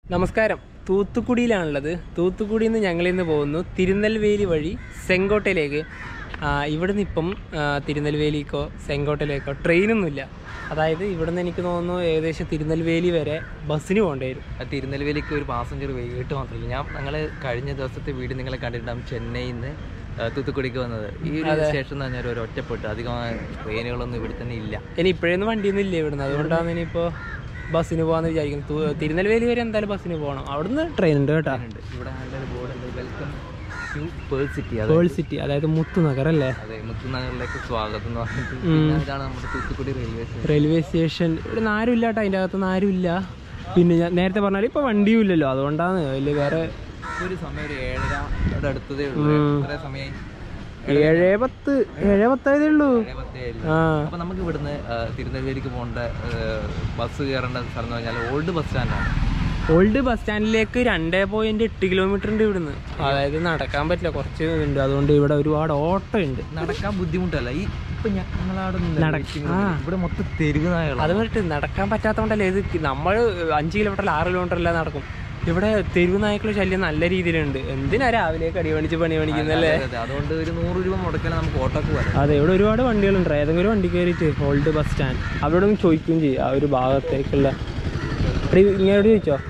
നമസ്കാരം തൂത്തുക്കുടിയിലാണുള്ളത് തൂത്തുക്കുടിയിൽ നിന്ന് ഞങ്ങളിൽ നിന്ന് പോകുന്നു തിരുനെൽവേലി വഴി സെങ്കോട്ടയിലേക്ക് ആ, ഇവിടുന്ന് ഇപ്പം ആ, തിരുനെൽവേലിക്കോ സെങ്കോട്ടയിലേക്കോ ട്രെയിനൊന്നുമില്ല അതായത് ഇവിടുന്ന് എനിക്ക് തോന്നുന്നു ഏകദേശം തിരുനെൽവേലി വരെ ബസ്സിന് പോകേണ്ടി വരും ആ തിരുനെൽവേലിക്ക് ഒരു പാസഞ്ചർ വൈകിട്ട് മാത്രമല്ല ഞാൻ ഞങ്ങൾ കഴിഞ്ഞ ദിവസത്തെ വീട് നിങ്ങളെ കണ്ടിട്ടുണ്ടാകും ചെന്നൈയിൽ നിന്ന് തൂത്തുക്കുടിക്ക് വന്നത് ഈ ഒരു സ്റ്റേഷൻ എന്ന് പറഞ്ഞാൽ ഒരു ഒറ്റപ്പെട്ട് അധികം ട്രെയിനുകളൊന്നും ഇവിടെ തന്നെ ഇല്ല ഇനി ഇപ്പോഴൊന്നും വണ്ടിയൊന്നും ഇല്ല ഇവിടുന്ന് അതുകൊണ്ടാണ് ഇനിയിപ്പോൾ ബസ്സിന് പോകാമെന്ന് വിചാരിക്കുന്നത് തു- തിരുനെൽവേലി വരെ എന്തായാലും ബസ്സിന് പോകണം അവിടുന്ന് ട്രെയിൻ ഉണ്ട് കേട്ടോ ഉണ്ട് ഇവിടെ നല്ലൊരു ബോർഡ് ഉണ്ട് വെൽക്കം ടു പേൾ സിറ്റി അതെ പേൾ സിറ്റി അതായത് മുത്തുനഗർ അല്ലേ അതെ മുത്തുനഗറിലേക്ക് സ്വാഗതം എന്ന് പറഞ്ഞിട്ട് പിന്നെ ഇതാണ് നമ്മുടെ Thoothukudi railway station railway station ഇവിടെ നിന്ന് ആരും ഇല്ല കേട്ടോ അതിൻ്റെ അകത്തുനിന്ന് ആരും ഇല്ല പിന്നെ ഞാൻ നേരത്തെ പറഞ്ഞാൽ ഇപ്പോൾ വണ്ടിയും ഇല്ലല്ലോ അതുകൊണ്ടാണ് വലിയ വേറെ ഒരു സമയം ഒരു ഏഴര ഇവിടെ അടുത്തതേ ഉള്ളൂ എത്ര സമയം ഏഴേ പത്ത് ഏഴേ പത്തായതേ ഉള്ളൂ ഏഴ് പത്തേ ഉള്ളൂ. ആ അപ്പൊ നമുക്ക് ഇവിടുന്ന് ആ, തിരുനെൽവേലിക്ക് പോകേണ്ട ബസ് കയറേണ്ട സ്ഥലം എന്ന് പറഞ്ഞാൽ ഓൾഡ് ബസ് സ്റ്റാൻഡാണ് ഓൾഡ് ബസ് സ്റ്റാൻഡിലേക്ക് രണ്ടേ പോയിന്റ് എട്ട് കിലോമീറ്റർ ഉണ്ട് ഇവിടുന്ന് അതായത് നടക്കാൻ പറ്റില്ല കുറച്ച് ഉണ്ട് അതുകൊണ്ട് ഇവിടെ ഒരുപാട് ഓട്ടോ ഉണ്ട് നടക്കാൻ ബുദ്ധിമുട്ടല്ല ഈ ഇപ്പൊ ഞങ്ങളവിടെ നടക്ക- ആ. ഇവിടെ മൊത്തം തെരുവ് നായകളാണ് അത് പറഞ്ഞിട്ട് നടക്കാൻ പറ്റാത്തതുകൊണ്ടല്ലേ ഇത് നമ്മൾ അഞ്ച് കിലോമീറ്റർ ആറ് കിലോമീറ്റർ എല്ലാം നടക്കും ഇവിടെ തെരുവ് നായ്ക്കളുടെ ശല്യം നല്ല രീതിയിലുണ്ട് എന്തിനാ രാവിലെ കടി പണിച്ച് പണി പണിക്കുന്നല്ലേ അതെ, അതെ. അതുകൊണ്ട് ഒരു നൂറ് രൂപ മുടക്കാൻ നമുക്ക് ഓട്ടോക്ക് വരാം അതെ ഇവിടെ ഒരുപാട് വണ്ടികളുണ്ട് ഏതെങ്കിലും ഒരു വണ്ടി കയറിയിട്ട് ഓൾഡ് ബസ് സ്റ്റാൻഡ് അവിടെ ഒന്ന് ചോദിക്കുകയും ചെയ്യും ആ ഒരു ഭാഗത്തേക്കുള്ള എടീ, ഇങ്ങോട്ട് ചോദിച്ചോ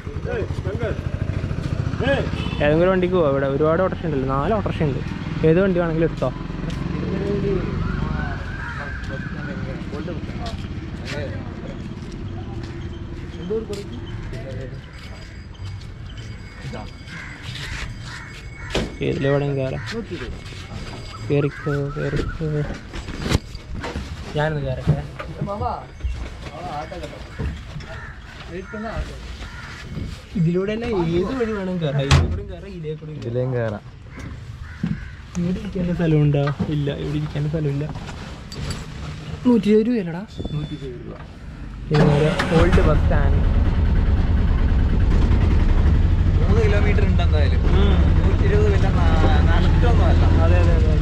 ഏതെങ്കിലും വണ്ടിക്ക് പോവാം ഇവിടെ ഒരുപാട് ഓട്ടോറിക്ഷ ഉണ്ടല്ലോ നാല് ഓട്ടോറിക്ഷ ഉണ്ട് ഏത് വണ്ടി വേണമെങ്കിലും എടുത്തോ ഏതിലെ വേണമെങ്കിൽ കയറാം കയറിക്കോ കയറിക്കോ ഞാനൊന്ന് കയറട്ടെ ഇതിലൂടെ അല്ല ഏത് വഴി വേണം കയറാം ഇതിലൂടെ കയറാം ഇതേ കൂടി കയറാം. ഇതിലേം കയറാം ഇവിടെ ഇരിക്കാൻ സ്ഥലമുണ്ടോ ഇല്ല ഇവിടെ ഇരിക്കാൻ സ്ഥലമില്ല നൂറ്റി ഇരുപത് രൂപയല്ലടാ നൂറ്റി ഇരുപത് രൂപ ഓൾഡ് ബസ് സ്റ്റാൻഡ് മൂന്ന് കിലോമീറ്റർ ഉണ്ട് എന്തായാലും നൂറ്റി ഇരുപത് വലിയ നാ- നഷ്ടമൊന്നും അല്ല അതെ അതെ അതെ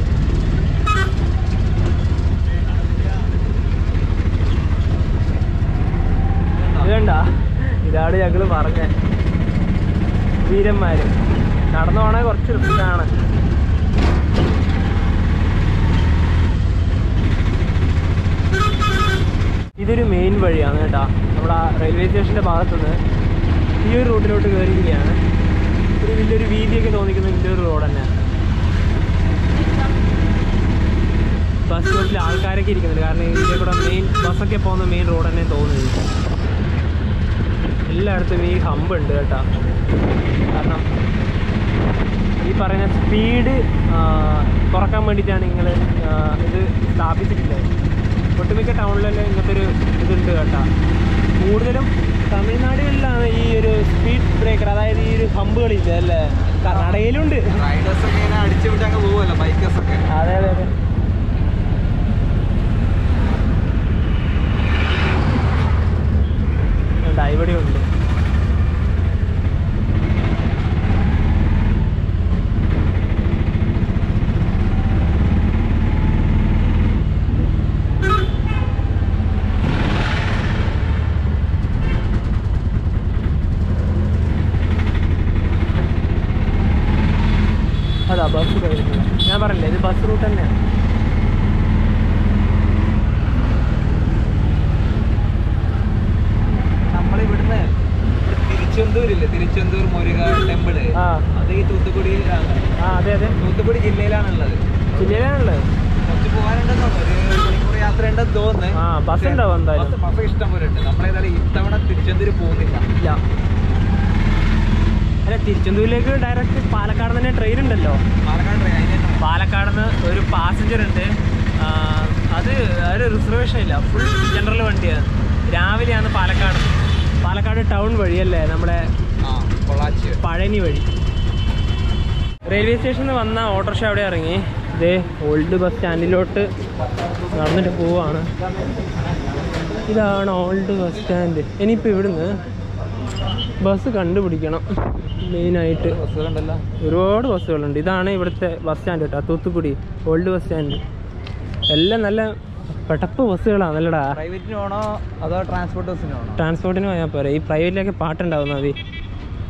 ഇതണ്ട ഇതാണ് ഞങ്ങള് പറഞ്ഞ വീരന്മാര് നടന്നു പോണേ കുറച്ച് റിസ്ക്കാണ് ഇതൊരു മെയിൻ വഴിയാണ് കേട്ടാ നമ്മുടെ ആ റെയിൽവേ സ്റ്റേഷന്റെ ഭാഗത്തുനിന്ന് ഈ ഒരു റൂട്ടിലോട്ട് കയറിയിരിക്കുകയാണ് ഒരു വലിയൊരു വീതിയൊക്കെ തോന്നിക്കുന്ന വലിയൊരു റോഡ് തന്നെയാണ് ബസ് സ്റ്റോപ്പിൽ ആൾക്കാരൊക്കെ ഇരിക്കുന്നുണ്ട് കാരണം ഇതിലെ കൂടെ മെയിൻ ബസ്സൊക്കെ പോകുന്ന മെയിൻ റോഡ് തന്നെ തോന്നുന്നത് എല്ലായിടത്തും ഈ ഹമ്പ് ഉണ്ട് കേട്ടോ കാരണം ഈ പറയുന്ന സ്പീഡ് കുറക്കാൻ വേണ്ടിയിട്ടാണ് നിങ്ങൾ ഇത് സ്ഥാപിച്ചിട്ടുള്ളത് ഒട്ടുമിക്ക ടൗണിലെല്ലാം ഇങ്ങനത്തെ ഒരു ഇതുണ്ട് കേട്ടോ കൂടുതലും തമിഴ്നാടുകളിലാണ് ഈ ഒരു സ്പീഡ് ബ്രേക്കർ അതായത് ഈ ഒരു ഹമ്പുകളില്ല അല്ലേ കർണാടകയിലുണ്ട് റൈഡേഴ്സ് ഒക്കെ ഇങ്ങനെ അടിച്ചു വിട്ട് അങ്ങ് പോവല്ലോ ബൈക്കേഴ്സ് ഒക്കെ അതെ അതെ അതെ ഉണ്ട്, ഇവിടെ ഉണ്ട് അതാ ബസ് കഴിഞ്ഞു ഞാൻ പറഞ്ഞില്ലേ ഇത് ബസ് റൂട്ട് തന്നെയാണ് നമ്മളിവിടുന്ന് തിരുച്ചെന്തൂരില്ലേ തിരുച്ചെന്തൂർ മുരുക ടെമ്പിള് ആ അത് ഈ തൂത്തുക്കുടിയിലാണ് ആ അതെ അതെ തൂത്തുക്കുടി ജില്ലയിലാണുള്ളത് ജില്ലയിലാണുള്ളത് കുറച്ച് പോകാനുണ്ടെന്ന് തോന്നുന്നു ഒരു മണിക്കൂർ യാത്ര ഉണ്ടെന്ന് തോന്നുന്നു ആ ബസ് ഉണ്ടാവും എന്തായാലും ബസ് ബസ് ഇഷ്ടം പോലെ ഉണ്ട് നമ്മളേതായാലും ഇത്തവണ തിരുച്ചെന്തൂര് പോകുന്നില്ല ഇല്ല അല്ല തിരുച്ചെന്തൂരിലേക്ക് ഡയറക്റ്റ് പാലക്കാട് തന്നെ ട്രെയിൻ ഉണ്ടല്ലോ പാലക്കാട് ട്രെയിൻ അതിന് പാലക്കാട് നിന്ന് ഒരു പാസഞ്ചർ ഉണ്ട് ആ, അത് ഒരു റിസർവേഷൻ ഇല്ല ഫുൾ ജനറൽ വണ്ടിയാണ് രാവിലെയാണ് പാലക്കാട് പാലക്കാട് ടൗൺ വഴിയല്ലേ നമ്മുടെ ആ പൊള്ളാച്ചി പഴനി വഴി റെയിൽവേ സ്റ്റേഷനിൽ വന്ന ഓട്ടോറിക്ഷ അവിടെ ഇറങ്ങി ഇതേ ഓൾഡ് ബസ് സ്റ്റാൻഡിലോട്ട് നടന്നിട്ട് പോവാണ് ഇതാണ് ഓൾഡ് ബസ് സ്റ്റാൻഡ് ഇനിയിപ്പോൾ ഇവിടുന്ന് ബസ് കണ്ടുപിടിക്കണം മെയിനായിട്ട് ബസ്സുകളുണ്ടല്ലോ ഒരുപാട് ബസ്സുകളുണ്ട് ഇതാണ് ഇവിടുത്തെ ബസ് സ്റ്റാൻഡ് കേട്ടോ തൂത്തുക്കുടി ഓൾഡ് ബസ് സ്റ്റാൻഡ് എല്ലാം നല്ല പെട്ടപ്പ് ബസ്സുകളാണല്ലടാ പ്രൈവറ്റിന് വേണോ അതോ ട്രാൻസ്പോർട്ട് ബസ്സിന് വേണോ ട്രാൻസ്പോർട്ടിന് പോയാൽ പോരെ ഈ പ്രൈവറ്റിലൊക്കെ പാട്ടുണ്ടാവും മതി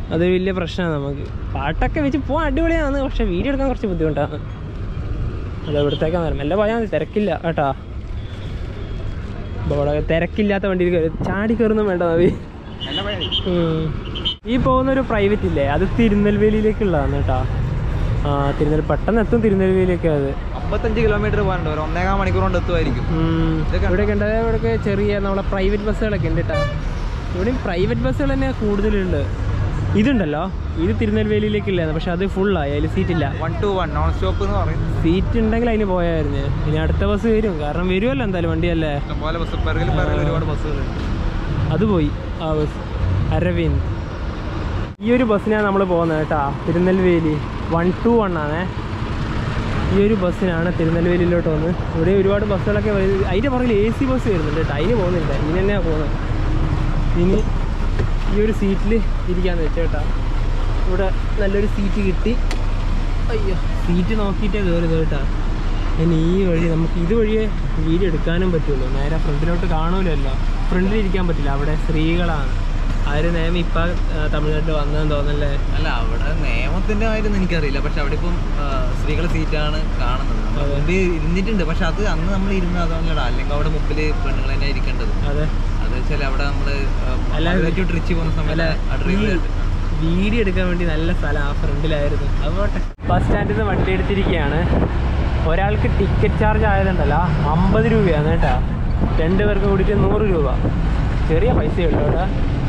അത് വലിയ പ്രശ്നമാണ് നമുക്ക് പാട്ടൊക്കെ വെച്ച് പോകാൻ അടിപൊളിയാണ് പക്ഷെ വീഡിയോ എടുക്കാൻ കുറച്ച് ബുദ്ധിമുട്ടാണ് അത് ഇവിടത്തേക്കാൻ വരും എല്ലാം പോയാൽ മതി തിരക്കില്ല കേട്ടാ അപ്പോൾ ഇവിടെ തിരക്കില്ലാത്ത വണ്ടിയിൽ കയറി ചാടി കയറുന്നും വേണ്ട നവി ഉം. ഈ പോകുന്ന ഒരു പ്രൈവറ്റ് ഇല്ലേ അത് തിരുനെൽവേലിയിലേക്കുള്ളതാണ് കേട്ടാ ആ തിരുനെൽ പെട്ടെന്ന് എത്തും തിരുനെൽവേലിയൊക്കെ അത് അമ്പത്തഞ്ച് കിലോമീറ്റർ പോകാനുണ്ട് ഒരു ഒന്നേകാൽ മണിക്കൂർ കൊണ്ട് എത്തുമായിരിക്കും ഉം. ഇതൊക്കെ ഇവിടെയൊക്കെ ഉണ്ട് അതായത് ഇവിടെയൊക്കെ ചെറിയ നമ്മളെ പ്രൈവറ്റ് ബസ്സുകളൊക്കെ ഉണ്ട് കേട്ടോ ഇവിടെയും പ്രൈവറ്റ് ബസ്സുകൾ തന്നെ കൂടുതലുണ്ട് ഇതുണ്ടല്ലോ ഇത് തിരുനെൽവേലിയിലേക്കില്ലായിരുന്നു പക്ഷെ അത് ഫുള്ളായി അതിൽ സീറ്റില്ല one two one non stop എന്ന് പറയും സീറ്റ് ഉണ്ടെങ്കിൽ അതിന് പോയായിരുന്നു ഇനി അടുത്ത ബസ് വരും കാരണം വരുമല്ലോ എന്തായാലും വണ്ടിയല്ലേ ഇഷ്ടംപോലെ ബസ് പിറകിൽ പിറകിൽ ഒരുപാട് ബസ്സുകളുണ്ട് അത് പോയി ആ ബസ് അരവിന്ദ് ഈ ഒരു ബസ്സിനാണ് നമ്മൾ പോകുന്നത് കേട്ടാ തിരുനെൽവേലി വൺ ടു വൺ ആണേ ഈ ഒരു ബസ്സിനാണ് തിരുനെൽവേലിയിലോട്ട് വന്ന് ഇവിടെ ഒരുപാട് ബസ്സുകളൊക്കെ വരും അതിൻ്റെ പുറകിൽ എ സി ബസ് വരുന്നുണ്ട് കേട്ടോ അതിന് പോകുന്നില്ല ഇനി തന്നെയാണ് പോകുന്നത് ഇനി ഈ ഒരു സീറ്റിൽ ഇരിക്കാന്ന് വെച്ചേട്ടാ ഇവിടെ നല്ലൊരു സീറ്റ് കിട്ടി അയ്യോ സീറ്റ് നോക്കിയിട്ടേ കയറിയത് കേട്ടാ ഇനി ഈ വഴി നമുക്ക് ഇത് വഴിയേ വീഡിയോ എടുക്കാനും പറ്റുള്ളൂ നേരെ ഫ്രണ്ടിലോട്ട് കാണൂലല്ലോ ഫ്രണ്ടിൽ ഇരിക്കാൻ പറ്റില്ല അവിടെ സ്ത്രീകളാണ് ആര് നിയമം ഇപ്പം തമിഴ്നാട്ടിൽ വന്നതെന്ന് തോന്നല്ലേ അല്ല അവിടെ നിയമത്തിന്റെ കാര്യം എനിക്കറിയില്ല പക്ഷെ അവിടെ ഇപ്പം സ്ത്രീകളുടെ സീറ്റാണ് കാണുന്നത് നമ്മൾ അതെ. മുമ്പിൽ ഇരുന്നിട്ടുണ്ട് പക്ഷെ അത് അന്ന് നമ്മൾ ഇരുന്നത് അതുകൊണ്ടല്ല അല്ലെങ്കിൽ അവിടെ മുമ്പിൽ പെണ്ണുങ്ങൾ തന്നെ ഇരിക്കേണ്ടത് അതെ അത് വെച്ചാൽ അവിടെ നമ്മള് അല്ല, ട്രിച്ച് പോകുന്ന സമയത്ത് ആ ഡ്രൈവർ വീഡിയോ എടുക്കാൻ വേണ്ടി നല്ല സ്ഥലം ആ ഫ്രണ്ടിലായിരുന്നു അതുപോട്ടെ ബസ് സ്റ്റാൻഡിൽ നിന്ന് വണ്ടി എടുത്തിരിക്കുകയാണ് ഒരാൾക്ക് ടിക്കറ്റ് ചാർജ് ആയതുണ്ടല്ലോ അമ്പത് രൂപയാണ് കേട്ടോ രണ്ട് പേർക്ക് കൂടിയിട്ട് നൂറ് രൂപ ചെറിയ പൈസയുള്ളൂ അവിടെ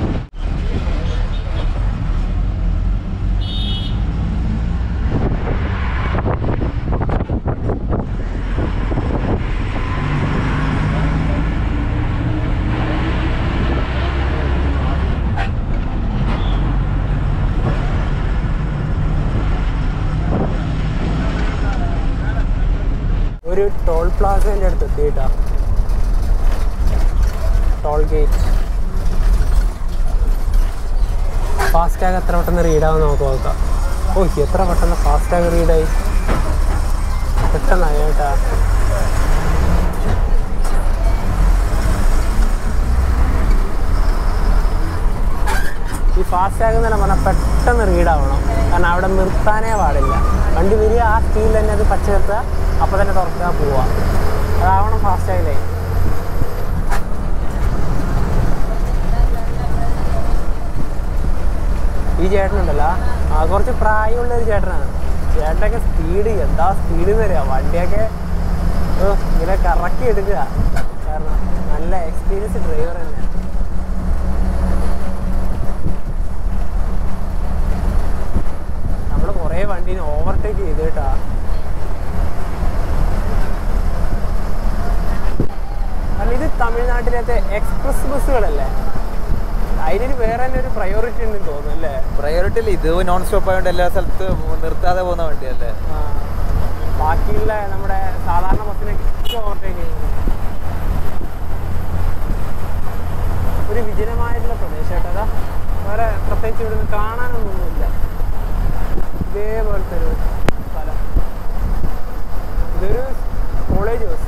ഒരു ടോൾ പ്ലാസേൻ്റെ അടുത്ത് എത്തിയിട്ടാ ടോൾ ഗേറ്റ് ഫാസ്റ്റാഗ് എത്ര പെട്ടെന്ന് റീഡാവും നമുക്ക് നോക്കാം ഓ എത്ര പെട്ടെന്ന് ഫാസ്റ്റാഗ് റീഡായി പെട്ടെന്നായി കേട്ടാ ഈ ഫാസ്റ്റാഗ് എന്ന് പറഞ്ഞാൽ പെട്ടെന്ന് റീഡാവണം കാരണം അവിടെ നിർത്താനേ പാടില്ല വണ്ടി വരിക ആ സ്പീഡിൽ തന്നെ അത് പച്ച നിർത്തുക അപ്പോൾ തന്നെ തുറക്കുക പോവുക അതാവണം ഫാസ്റ്റാഗിലേ ഈ ചേട്ടനുണ്ടല്ലോ ആ കുറച്ച് പ്രായമുള്ള ഒരു ചേട്ടനാണ് ചേട്ടനൊക്കെ സ്പീഡ് എന്താ സ്പീഡ് തരിക വണ്ടിയൊക്കെ ഓ, ഇങ്ങനെ കറക്കി എടുക്കുക കാരണം നല്ല എക്സ്പീരിയൻസ് ഡ്രൈവർ തന്നെ നമ്മൾ കുറേ വണ്ടീനെ ഓവർടേക്ക് ചെയ്ത് കേട്ടാ കാരണം ഇത് തമിഴ്നാട്ടിലത്തെ എക്സ്പ്രസ് ബസ്സുകളല്ലേ അതിനൊരു വേറെ തന്നെ ഒരു പ്രയോറിറ്റി ഉണ്ടെന്ന് തോന്നുന്നു അല്ലേ പ്രയോറിറ്റി ഇല്ല ഇത് നോൺ സ്റ്റോപ്പ് ആയതുകൊണ്ട് എല്ലാ സ്ഥലത്തും നിർത്താതെ പോകുന്ന വണ്ടിയല്ലേ ആ. ബാക്കിയുള്ള നമ്മുടെ സാധാരണ ബസ്സിനൊക്കെ ഓവർടേക്ക് ചെയ്യുന്നു ഒരു വിജനമായിട്ടുള്ള പ്രദേശം കേട്ടോ അതാ വേറെ പ്രത്യേകിച്ച് ഇവിടുന്ന് കാണാനൊന്നുമില്ല ഇതേപോലത്തെ ഒരു സ്ഥലം ഇതൊരു കോളേജ് ബസ്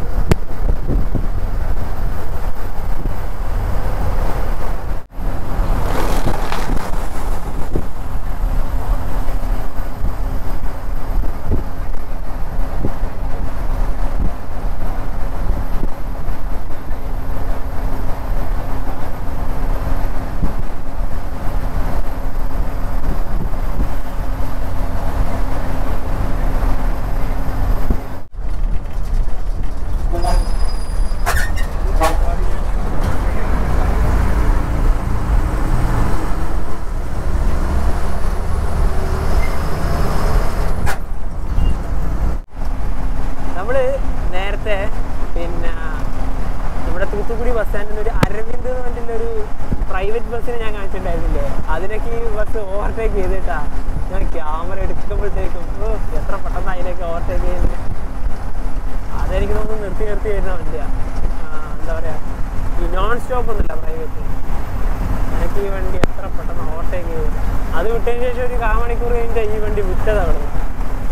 നമ്മള് നേരത്തെ പിന്നെ നമ്മുടെ തൂത്തുക്കുടി ബസ് സ്റ്റാൻഡിൽ നിന്ന് ഒരു അരവിന്ദ് എന്ന് പറഞ്ഞിട്ടുള്ള ഒരു പ്രൈവറ്റ് ബസ്സിനെ ഞാൻ കാണിച്ചിട്ടുണ്ടായിരുന്നില്ലേ അതിനൊക്കെ ഈ ബസ് ഓവർടേക്ക് ചെയ്തിട്ടാ ഞാൻ ക്യാമറ എടുക്കുമ്പോഴത്തേക്കും ഓ എത്ര പെട്ടെന്ന് അതിലേക്ക് ഓവർടേക്ക് ചെയ്യുന്നത് അതെനിക്ക് തോന്നുന്നു നിർത്തി നിർത്തി വരുന്ന വണ്ടിയാ ആ, എന്താ പറയാ ഈ നോൺ സ്റ്റോപ്പ് ഒന്നുമില്ല പ്രൈവറ്റ് എനിക്ക് ഈ വണ്ടി എത്ര പെട്ടെന്ന് ഓവർടേക്ക് ചെയ്തു അത് വിട്ടതിന് ശേഷം ഒരു കാ മണിക്കൂർ കഴിഞ്ഞിട്ട് ഈ വണ്ടി വിറ്റത് അവിടെ നിന്ന്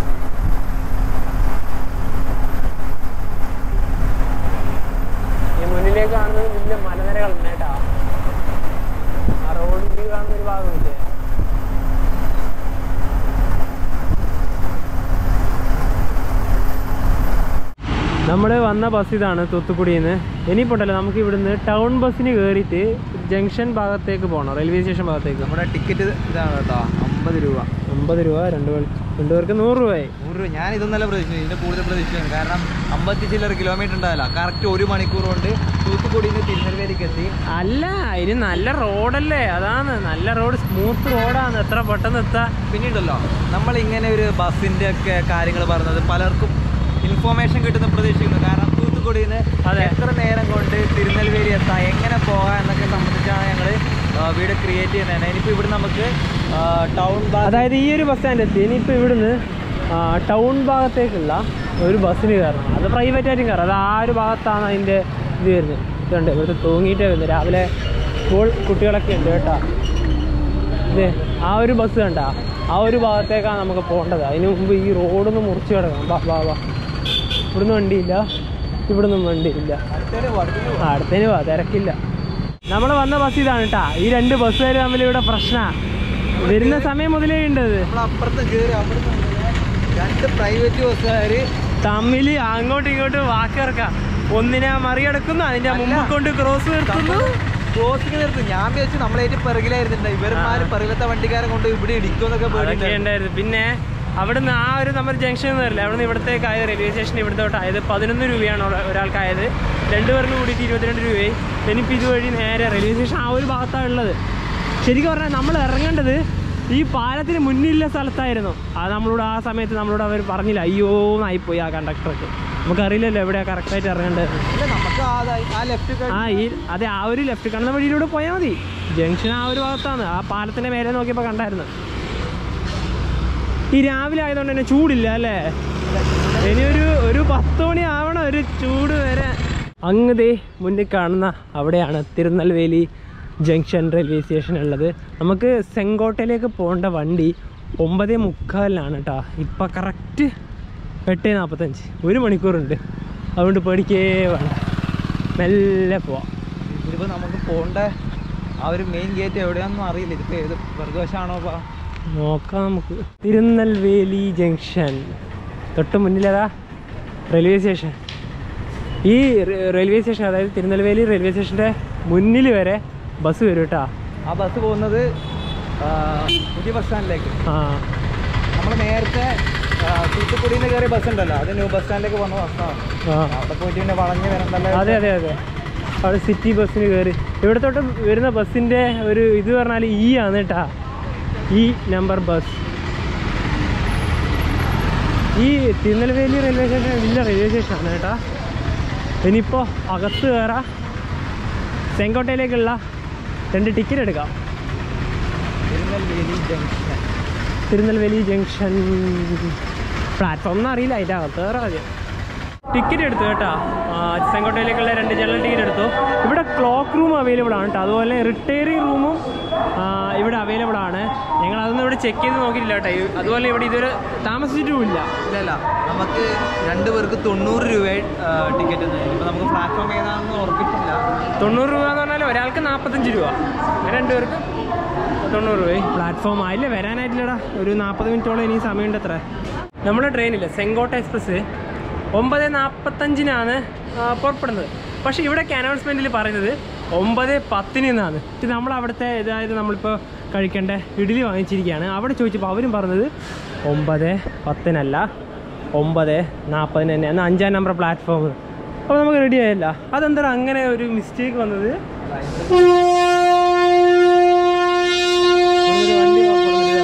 ഈ മുന്നിലേക്ക് കാണുന്നത് വലിയ മലനിരകളുണ്ട് കേട്ടാ ആ റോഡ് വ്യൂ കാണുന്ന ഒരു ഭാഗമില്ലേ നമ്മൾ വന്ന ബസ് ഇതാണ് തൂത്തുക്കുടിയിൽ നിന്ന് ഇനിയിപ്പോൾ ഉണ്ടല്ലോ നമുക്ക് ഇവിടുന്ന് ടൗൺ ബസ്സിന് കയറിയിട്ട് ജംഗ്ഷൻ ഭാഗത്തേക്ക് പോകണം റെയിൽവേ സ്റ്റേഷൻ ഭാഗത്തേക്ക് നമ്മുടെ ടിക്കറ്റ് ഇതാണ് കേട്ടോ അമ്പത് രൂപ അമ്പത് രൂപ രണ്ട് പേർ രണ്ട് പേർക്ക് നൂറ് രൂപയായി നൂറ് രൂപ ഞാൻ ഇതൊന്നല്ല പ്രതീക്ഷിച്ചത് ഇതിന്റെ കൂടുതൽ പ്രതീക്ഷിച്ചു കാരണം അമ്പത്തി ചില്ലറ കിലോമീറ്റർ ഉണ്ടാവില്ല കറക്റ്റ് ഒരു മണിക്കൂർ കൊണ്ട് തൂത്തുക്കുടിയിൽ നിന്ന് തിരുനെൽവേലിക്ക് എത്തി അല്ല ഇനി നല്ല റോഡല്ലേ അതാണ് നല്ല റോഡ് സ്മൂത്ത് റോഡാണ് എത്ര പെട്ടെന്ന് എത്താ പിന്നീടല്ലോ നമ്മൾ ഇങ്ങനെ ഒരു ബസ്സിന്റെ ഒക്കെ കാര്യങ്ങൾ പറഞ്ഞത് പലർക്കും ഇൻഫോർമേഷൻ കിട്ടുന്ന പ്രതീക്ഷിക്കുന്നു കാരണം തൂത്തുക്കുടിയിൽ നിന്ന് അതെ. എത്ര നേരം കൊണ്ട് തിരുനെൽവേലി എത്താം എങ്ങനെ പോകാം എന്നൊക്കെ സംബന്ധിച്ചാണ് ഞങ്ങൾ വീഡിയോ ക്രിയേറ്റ് ചെയ്യുന്നത് ഇനിയിപ്പോൾ ഇവിടെ നമുക്ക് ടൗൺ അതായത് ഈ ഒരു ബസ് സ്റ്റാൻഡ് എത്തി ഇനിയിപ്പോൾ ഇവിടുന്ന് ആ, ടൗൺ ഭാഗത്തേക്കുള്ള ഒരു ബസ്സിന് കയറണം അത് പ്രൈവറ്റ് ആയിട്ടും കയറാം അത് ആ ഒരു ഭാഗത്താണ് അതിൻ്റെ ഇത് വരുന്നത് ഇതുണ്ട് ഇവിടുത്തെ തൂങ്ങിയിട്ടേ വരുന്നത് രാവിലെ സ്കൂൾ കുട്ടികളൊക്കെ ഉണ്ട് കേട്ടോ ഇത് ആ ഒരു ബസ് കണ്ട ആ ഒരു ഭാഗത്തേക്കാണ് നമുക്ക് പോകേണ്ടത് അതിന് മുമ്പ് ഈ റോഡൊന്ന് മുറിച്ച് കിടക്കണം വാ വാ വാ ഇവിടുന്ന് വണ്ടിയില്ല ഇവിടുന്നും വണ്ടിയില്ല ആ അടുത്തതിന് വാ തിരക്കില്ല നമ്മൾ വന്ന ബസ് ഇതാണ് കേട്ടാ ഈ രണ്ട് ബസ്സുകാർ തമ്മിൽ ഇവിടെ പ്രശ്നമാണ് വരുന്ന സമയം മുതലേ ഉണ്ട് അത് നമ്മൾ അപ്പുറത്ത് കയറി അപ്പുറത്ത് രണ്ട് പ്രൈവറ്റ് ബസ്സുകാർ തമ്മിൽ അങ്ങോട്ടും ഇങ്ങോട്ടും വാക്കിറക്കാം ഒന്നിനെ മറികടക്കുന്നു അതിന്റെ മുമ്പ് കൊണ്ട് ക്രോസ് നിർത്തുന്നു ക്രോസിങ് നിർത്തും ഞാൻ വിചാരിച്ചു നമ്മളേറ്റ് പിറകിലായിരുന്നുണ്ട് ഇവന്മാര് പിറകിലത്തെ വണ്ടിക്കാരെ കൊണ്ട് ഇവിടെ ഇടിക്കുമെന്നൊക്കെ അതൊക്കെ പേടിയുണ്ടായിരുന്നു ഉണ്ടായിരുന്നു പിന്നെ അവിടുന്ന് ആ ഒരു നമ്മൾ ജംഗ്ഷൻ എന്നറിയില്ല അവിടുന്ന് ഇവിടത്തേക്ക് ആയത് റെയിൽവേ സ്റ്റേഷൻ ഇവിടുത്തോട്ട് ആയത് പതിനൊന്ന് രൂപയാണ് ഒരാ- ഒരാൾക്കായത് രണ്ട് പേർക്ക് കൂടിയിട്ട് ഇരുപത്തിരണ്ട് രൂപയായി ഇനിയിപ്പോൾ ഇതുവഴി നേരെ റെയിൽവേ സ്റ്റേഷൻ ആ ഒരു ഭാഗത്താണ് ഉള്ളത് ശരിക്കും പറഞ്ഞാൽ നമ്മൾ ഇറങ്ങേണ്ടത് ഈ പാലത്തിന് മുന്നിലുള്ള സ്ഥലത്തായിരുന്നു അത് നമ്മളോട് ആ സമയത്ത് നമ്മളോട് അവർ പറഞ്ഞില്ല അയ്യോ എന്നായിപ്പോയി ആ കണ്ടക്ടർക്ക് നമുക്കറിയില്ലല്ലോ എവിടെയാണ് കറക്റ്റായിട്ട് ഇറങ്ങേണ്ടത് ഇല്ല നമുക്ക് ആ ദാ- ആ ലെഫ്റ്റ് ആ ഈ അതെ ആ ഒരു ലെഫ്റ്റ് കാണുന്ന വഴിയിലൂടെ പോയാൽ മതി ജംഗ്ഷൻ ആ ഒരു ഭാഗത്താണ് ആ പാലത്തിന്റെ മേലെ നോക്കിയപ്പോൾ കണ്ടായിരുന്നു ഈ രാവിലെ ആയതുകൊണ്ട് തന്നെ ചൂടില്ല അല്ലേ ഇനി ഒരു ഒരു പത്ത് മണി ആവണം ഒരു ചൂട് വരെ അങ്ങ് ദേ മുന്നിൽ കാണുന്ന അവിടെയാണ് തിരുനെൽവേലി ജംഗ്ഷൻ റെയിൽവേ സ്റ്റേഷൻ ഉള്ളത് നമുക്ക് സെങ്കോട്ടയിലേക്ക് പോകേണ്ട വണ്ടി ഒമ്പതേ മുക്കാലിനാണ് കേട്ടോ ഇപ്പം കറക്റ്റ് എട്ട് നാൽപ്പത്തഞ്ച് ഒരു മണിക്കൂറുണ്ട് അതുകൊണ്ട് പേടിക്കേ വേണ്ട മെല്ലെ പോവാം ഇതിപ്പോ നമുക്ക് പോണ്ട ആ ഒരു മെയിൻ ഗേറ്റ് എവിടെയാണെന്നും അറിയില്ല ഇതിപ്പോ ഏത് പിറകുവശാണോ പാ നോക്കാം നമുക്ക് തിരുനെൽവേലി ജംഗ്ഷൻ തൊട്ട് മുന്നിലതാ റെയിൽവേ സ്റ്റേഷൻ ഈ റെ- റെയിൽവേ സ്റ്റേഷൻ അതായത് തിരുനെൽവേലി റെയിൽവേ സ്റ്റേഷൻ്റെ മുന്നിൽ വരെ ബസ് വരും കേട്ടോ ആ ബസ് പോകുന്നത് ആ, പുതിയ ബസ് സ്റ്റാൻഡിലേക്ക് ആ നമ്മൾ നേരത്തെ ആ, തൂത്തുക്കുടിയിൽ നിന്ന് കയറിയ ബസ് ഉണ്ടല്ലോ അത് ന്യൂ ബസ് സ്റ്റാൻഡിലേക്ക് പോകുന്ന ബസ്സാണ് ആ അവിടെ പോയിട്ട് പിന്നെ വളഞ്ഞ് വരണ്ടല്ലോ അതെ അതെ അതെ അവിടെ സിറ്റി ബസ്സിന് കയറി ഇവിടത്തോട്ട് വരുന്ന ബസ്സിൻ്റെ ഒരു ഇത് പറഞ്ഞാൽ ഈ ആണ് കേട്ടാ ഈ നമ്പർ ബസ് ഈ തിരുനെൽവേലി റെയിൽവേ സ്റ്റേഷൻ വലിയ റെയിൽവേ സ്റ്റേഷനാണ് കേട്ടാ ഇനിയിപ്പോൾ അകത്ത് കയറാം ചെങ്കോട്ടയിലേക്കുള്ള രണ്ട് ടിക്കറ്റ് എടുക്കാം Tirunelveli junction Tirunelveli junction platform ഒന്നും അറിയില്ല അതിൻ്റെ അകത്ത് കയറാം ആദ്യം ടിക്കറ്റ് എടുത്തു കേട്ടോ ആ, ചെങ്കോട്ടയിലേക്കുള്ള രണ്ട് ജനറൽ ടിക്കറ്റ് എടുത്തു ഇവിടെ ക്ലോക്ക് റൂം അവൈലബിൾ ആണ് കേട്ടോ അതുപോലെ റിട്ടയറിംഗ് റൂമും ആ, ഇവിടെ അവൈലബിൾ ആണ് ഞങ്ങൾ അതൊന്നും ഇവിടെ ചെക്ക് ചെയ്ത് നോക്കിയിട്ടില്ല കേട്ടോ ഈ- അതുപോലെ ഇവിടെ ഇതുവരെ താമസിച്ചിട്ടുമില്ല ഇല്ലല്ല നമുക്ക് രണ്ട് പേർക്ക് തൊണ്ണൂറ് രൂപ ടിക്കറ്റ് ഇപ്പൊ നമുക്ക് പ്ലാറ്റ്ഫോം ഏതാണെന്ന് ഉറപ്പിച്ചില്ല തൊണ്ണൂറ് രൂപ എന്ന് പറഞ്ഞാൽ ഒരാൾക്ക് നാൽപ്പത്തഞ്ച് രൂപ അങ്ങനെ രണ്ട് പേർക്ക് തൊണ്ണൂറ് രൂപ പ്ലാറ്റ്ഫോം ആയില്ല വരാനായിട്ടില്ലടാ ഒരു നാൽപ്പത് മിനിറ്റോളം ഇനി സമയമുണ്ട് അത്ര നമ്മുടെ ട്രെയിനില്ല സെങ്കോട്ട എക്സ്പ്രസ് ഒമ്പത് നാൽപ്പത്തഞ്ചിനാണ് ആ, പുറപ്പെടുന്നത് പക്ഷേ ഇവിടേക്ക് അനൗൺസ്മെൻറ്റിൽ പറയുന്നത് ഒമ്പത് പത്തിന് എന്നാണ് ഇത് നമ്മൾ അവിടുത്തെ അതായത് നമ്മളിപ്പോൾ കഴിക്കേണ്ട ഇഡ്ഡലി വാങ്ങിച്ചിരിക്കുകയാണ് അവിടെ ചോദിച്ചപ്പോൾ അവരും പറഞ്ഞത് ഒമ്പത് പത്തിനല്ല ഒമ്പത് നാൽപ്പതിന് തന്നെ എന്നാൽ അഞ്ചാം നമ്പർ പ്ലാറ്റ്ഫോം അപ്പോൾ നമുക്ക് റെഡി ആയല്ല അതെന്താ അങ്ങനെ ഒരു മിസ്റ്റേക്ക് വന്നത് ഒരു വണ്ടി പുറപ്പെടുന്നില്ല.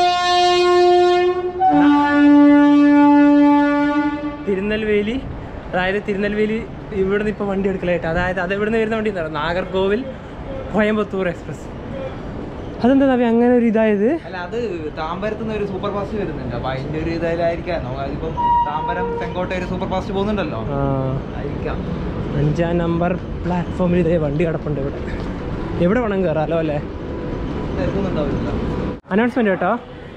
തിരുനെൽവേലി അതായത് തിരുനെൽവേലി ഇവിടുന്ന് ഇപ്പോൾ വണ്ടി എടുക്കലായിട്ട് അതായത് അത് ഇവിടുന്ന് വരുന്ന വണ്ടി എന്താണ് നാഗർകോവിൽ കോയമ്പത്തൂർ എക്സ്പ്രസ് അതെന്താ നവി അങ്ങനെ ഒരു ഇതായത് അല്ല അത് താമ്പരത്ത് നിന്ന് ഒരു സൂപ്പർ ഫാസ്റ്റ് വരുന്നുണ്ട് അപ്പൊ അതിന്റെ ഒരു ഇതായിരിക്കാം നമുക്ക് അതിപ്പം താമ്പരം തെങ്കോട്ട ഒരു സൂപ്പർ ഫാസ്റ്റ് പോകുന്നുണ്ടല്ലോ ആ, ആയിരിക്കാം അഞ്ചാം നമ്പർ പ്ലാറ്റ്ഫോമിൽ ഇതേ വണ്ടി കിടപ്പുണ്ട് ഇവിടെ എവിടെ വേണം കയറാലോ അല്ലേ തിരക്കൊന്നുണ്ടാവില്ല അനൗൺസ്മെന്റ് കേട്ടോ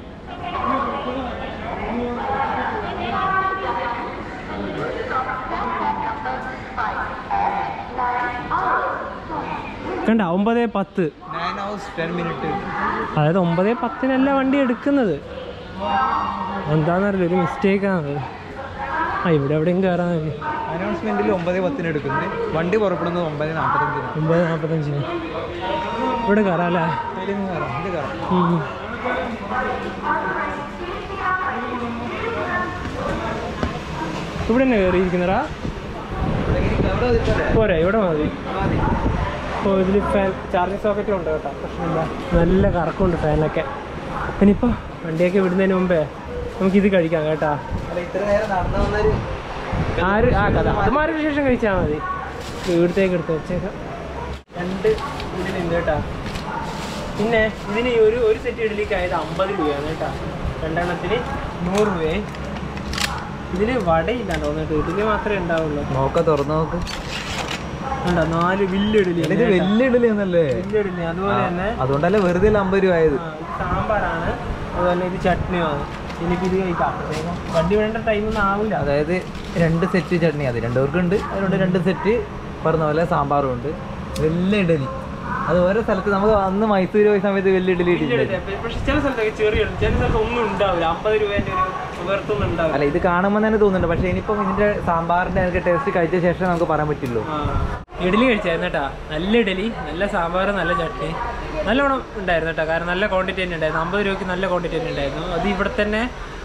കണ്ട ഒമ്പത് പത്ത് നയൻ ഹവേഴ്സ് ടെൻ മിനിറ്റ് അതായത് ഒമ്പത് പത്തിനല്ല വണ്ടി എടുക്കുന്നത് എന്താണെന്നറിയില്ല ഒരു മിസ്റ്റേക്കാണ് ആ ഇവിടെ എവിടെയും കയറാൻ മതി അനൗൺസ്മെന്റിൽ ഒമ്പത് പത്തിന് എടുക്കുന്നത് വണ്ടി പുറപ്പെടുന്നത് ഒമ്പത് നാൽപ്പത്തഞ്ചിന് ഒമ്പത് നാൽപ്പത്തഞ്ചിന് ഇവിടെ കയറാം അല്ലേ ഉം. ഇവിടെ തന്നെ കയറിയിരിക്കുന്നടാ പോരെ ഇവിടെ മതി ഓ ഇതിൽ ഫാൻ ചാർജിങ് സോക്കറ്റും ഉണ്ട് കേട്ടോ പ്രശ്നമില്ല നല്ല കറക്കമുണ്ട് ഫാനൊക്കെ ഇനിയിപ്പോൾ വണ്ടിയൊക്കെ വിടുന്നതിന് മുമ്പേ നമുക്കിത് കഴിക്കാം കേട്ടാ ഇത്ര നേരം നടന്നു വന്നൊരു ആര് ആ കഥ അത് മാറി വിശേഷം കഴിച്ചാൽ മതി ഇവിടത്തേക്ക് എടുത്ത് വെച്ചേക്കാം രണ്ട് ഇതിലുണ്ട് കേട്ടാ പിന്നെ ഇതിന് ഈ ഒരു ഒരു സെറ്റ് ഇഡലിക്ക് ആയത് അമ്പത് രൂപയാണ് കേട്ടാ രണ്ടെണ്ണത്തിന് നൂറ് രൂപയെ ഇതിന് വടയില്ല തോന്നിട്ട് ഇഡലി മാത്രമേ ഉണ്ടാവുള്ളൂ നോക്ക തുറന്നു നോക്ക് ഉണ്ടോ നാല് വില്ല് ഇഡലി ഇത് വലിയ ഇഡലി ഒന്നല്ലേ വലിയ ഇഡലി അതുപോലെ തന്നെ അതുകൊണ്ടല്ലേ വെറുതെ അമ്പത് രൂപ ആയത് ആ, ഇത് സാമ്പാറാണ് അതുപോലെ ഇത് ചട്നിയാണ് എനിക്കിത് കഴിക്കാം അപ്പോഴത്തേക്കും വണ്ടി വേണ്ട ടൈമൊന്നും ആവില്ല അതായത് രണ്ട് സെറ്റ് ചട്നി അത് രണ്ടുപേർക്കും ഉണ്ട് അതുകൊണ്ട് രണ്ട് സെറ്റ് പറഞ്ഞ പോലെ സാമ്പാറും ഉണ്ട് വലിയ ഇഡലി അത് ഓരോ സ്ഥലത്ത് നമുക്ക് അന്ന് മൈസൂർ പോയ സമയത്ത് വലിയ ഇഡലി വലിയ ഇട്ടില്ല ഇഡലി. പക്ഷെ ചില സ്ഥലത്തൊക്കെ ചെറിയ ഇഡലി. ചില സ്ഥലത്ത് ഒന്നും ഉണ്ടാവില്ല അമ്പത് രൂപേന്റെ ഒരു വെറുത്തൊന്നും ഉണ്ടാവില്ല അല്ല ഇത് കാണുമ്പോൾ തന്നെ തോന്നുന്നുണ്ട് പക്ഷേ ഇനിയിപ്പം ഇതിന്റെ സാമ്പാറിന്റെ അതിന്റെ ടേസ്റ്റ് കഴിച്ച ശേഷം നമുക്ക് പറയാൻ പറ്റുള്ളൂ ആ. ഇഡലി കഴിച്ചായിരുന്നു കേട്ടാ നല്ല ഇഡലി നല്ല സാമ്പാർ നല്ല ചട്നി നല്ലോണം ഉണ്ടായിരുന്നു കേട്ടോ കാരണം നല്ല ക്വാണ്ടിറ്റി തന്നെ ഉണ്ടായിരുന്നു അമ്പത് രൂപയ്ക്ക് നല്ല ക്വാണ്ടിറ്റി തന്നെ ഉണ്ടായിരുന്നു അത് ഇവിടെ തന്നെ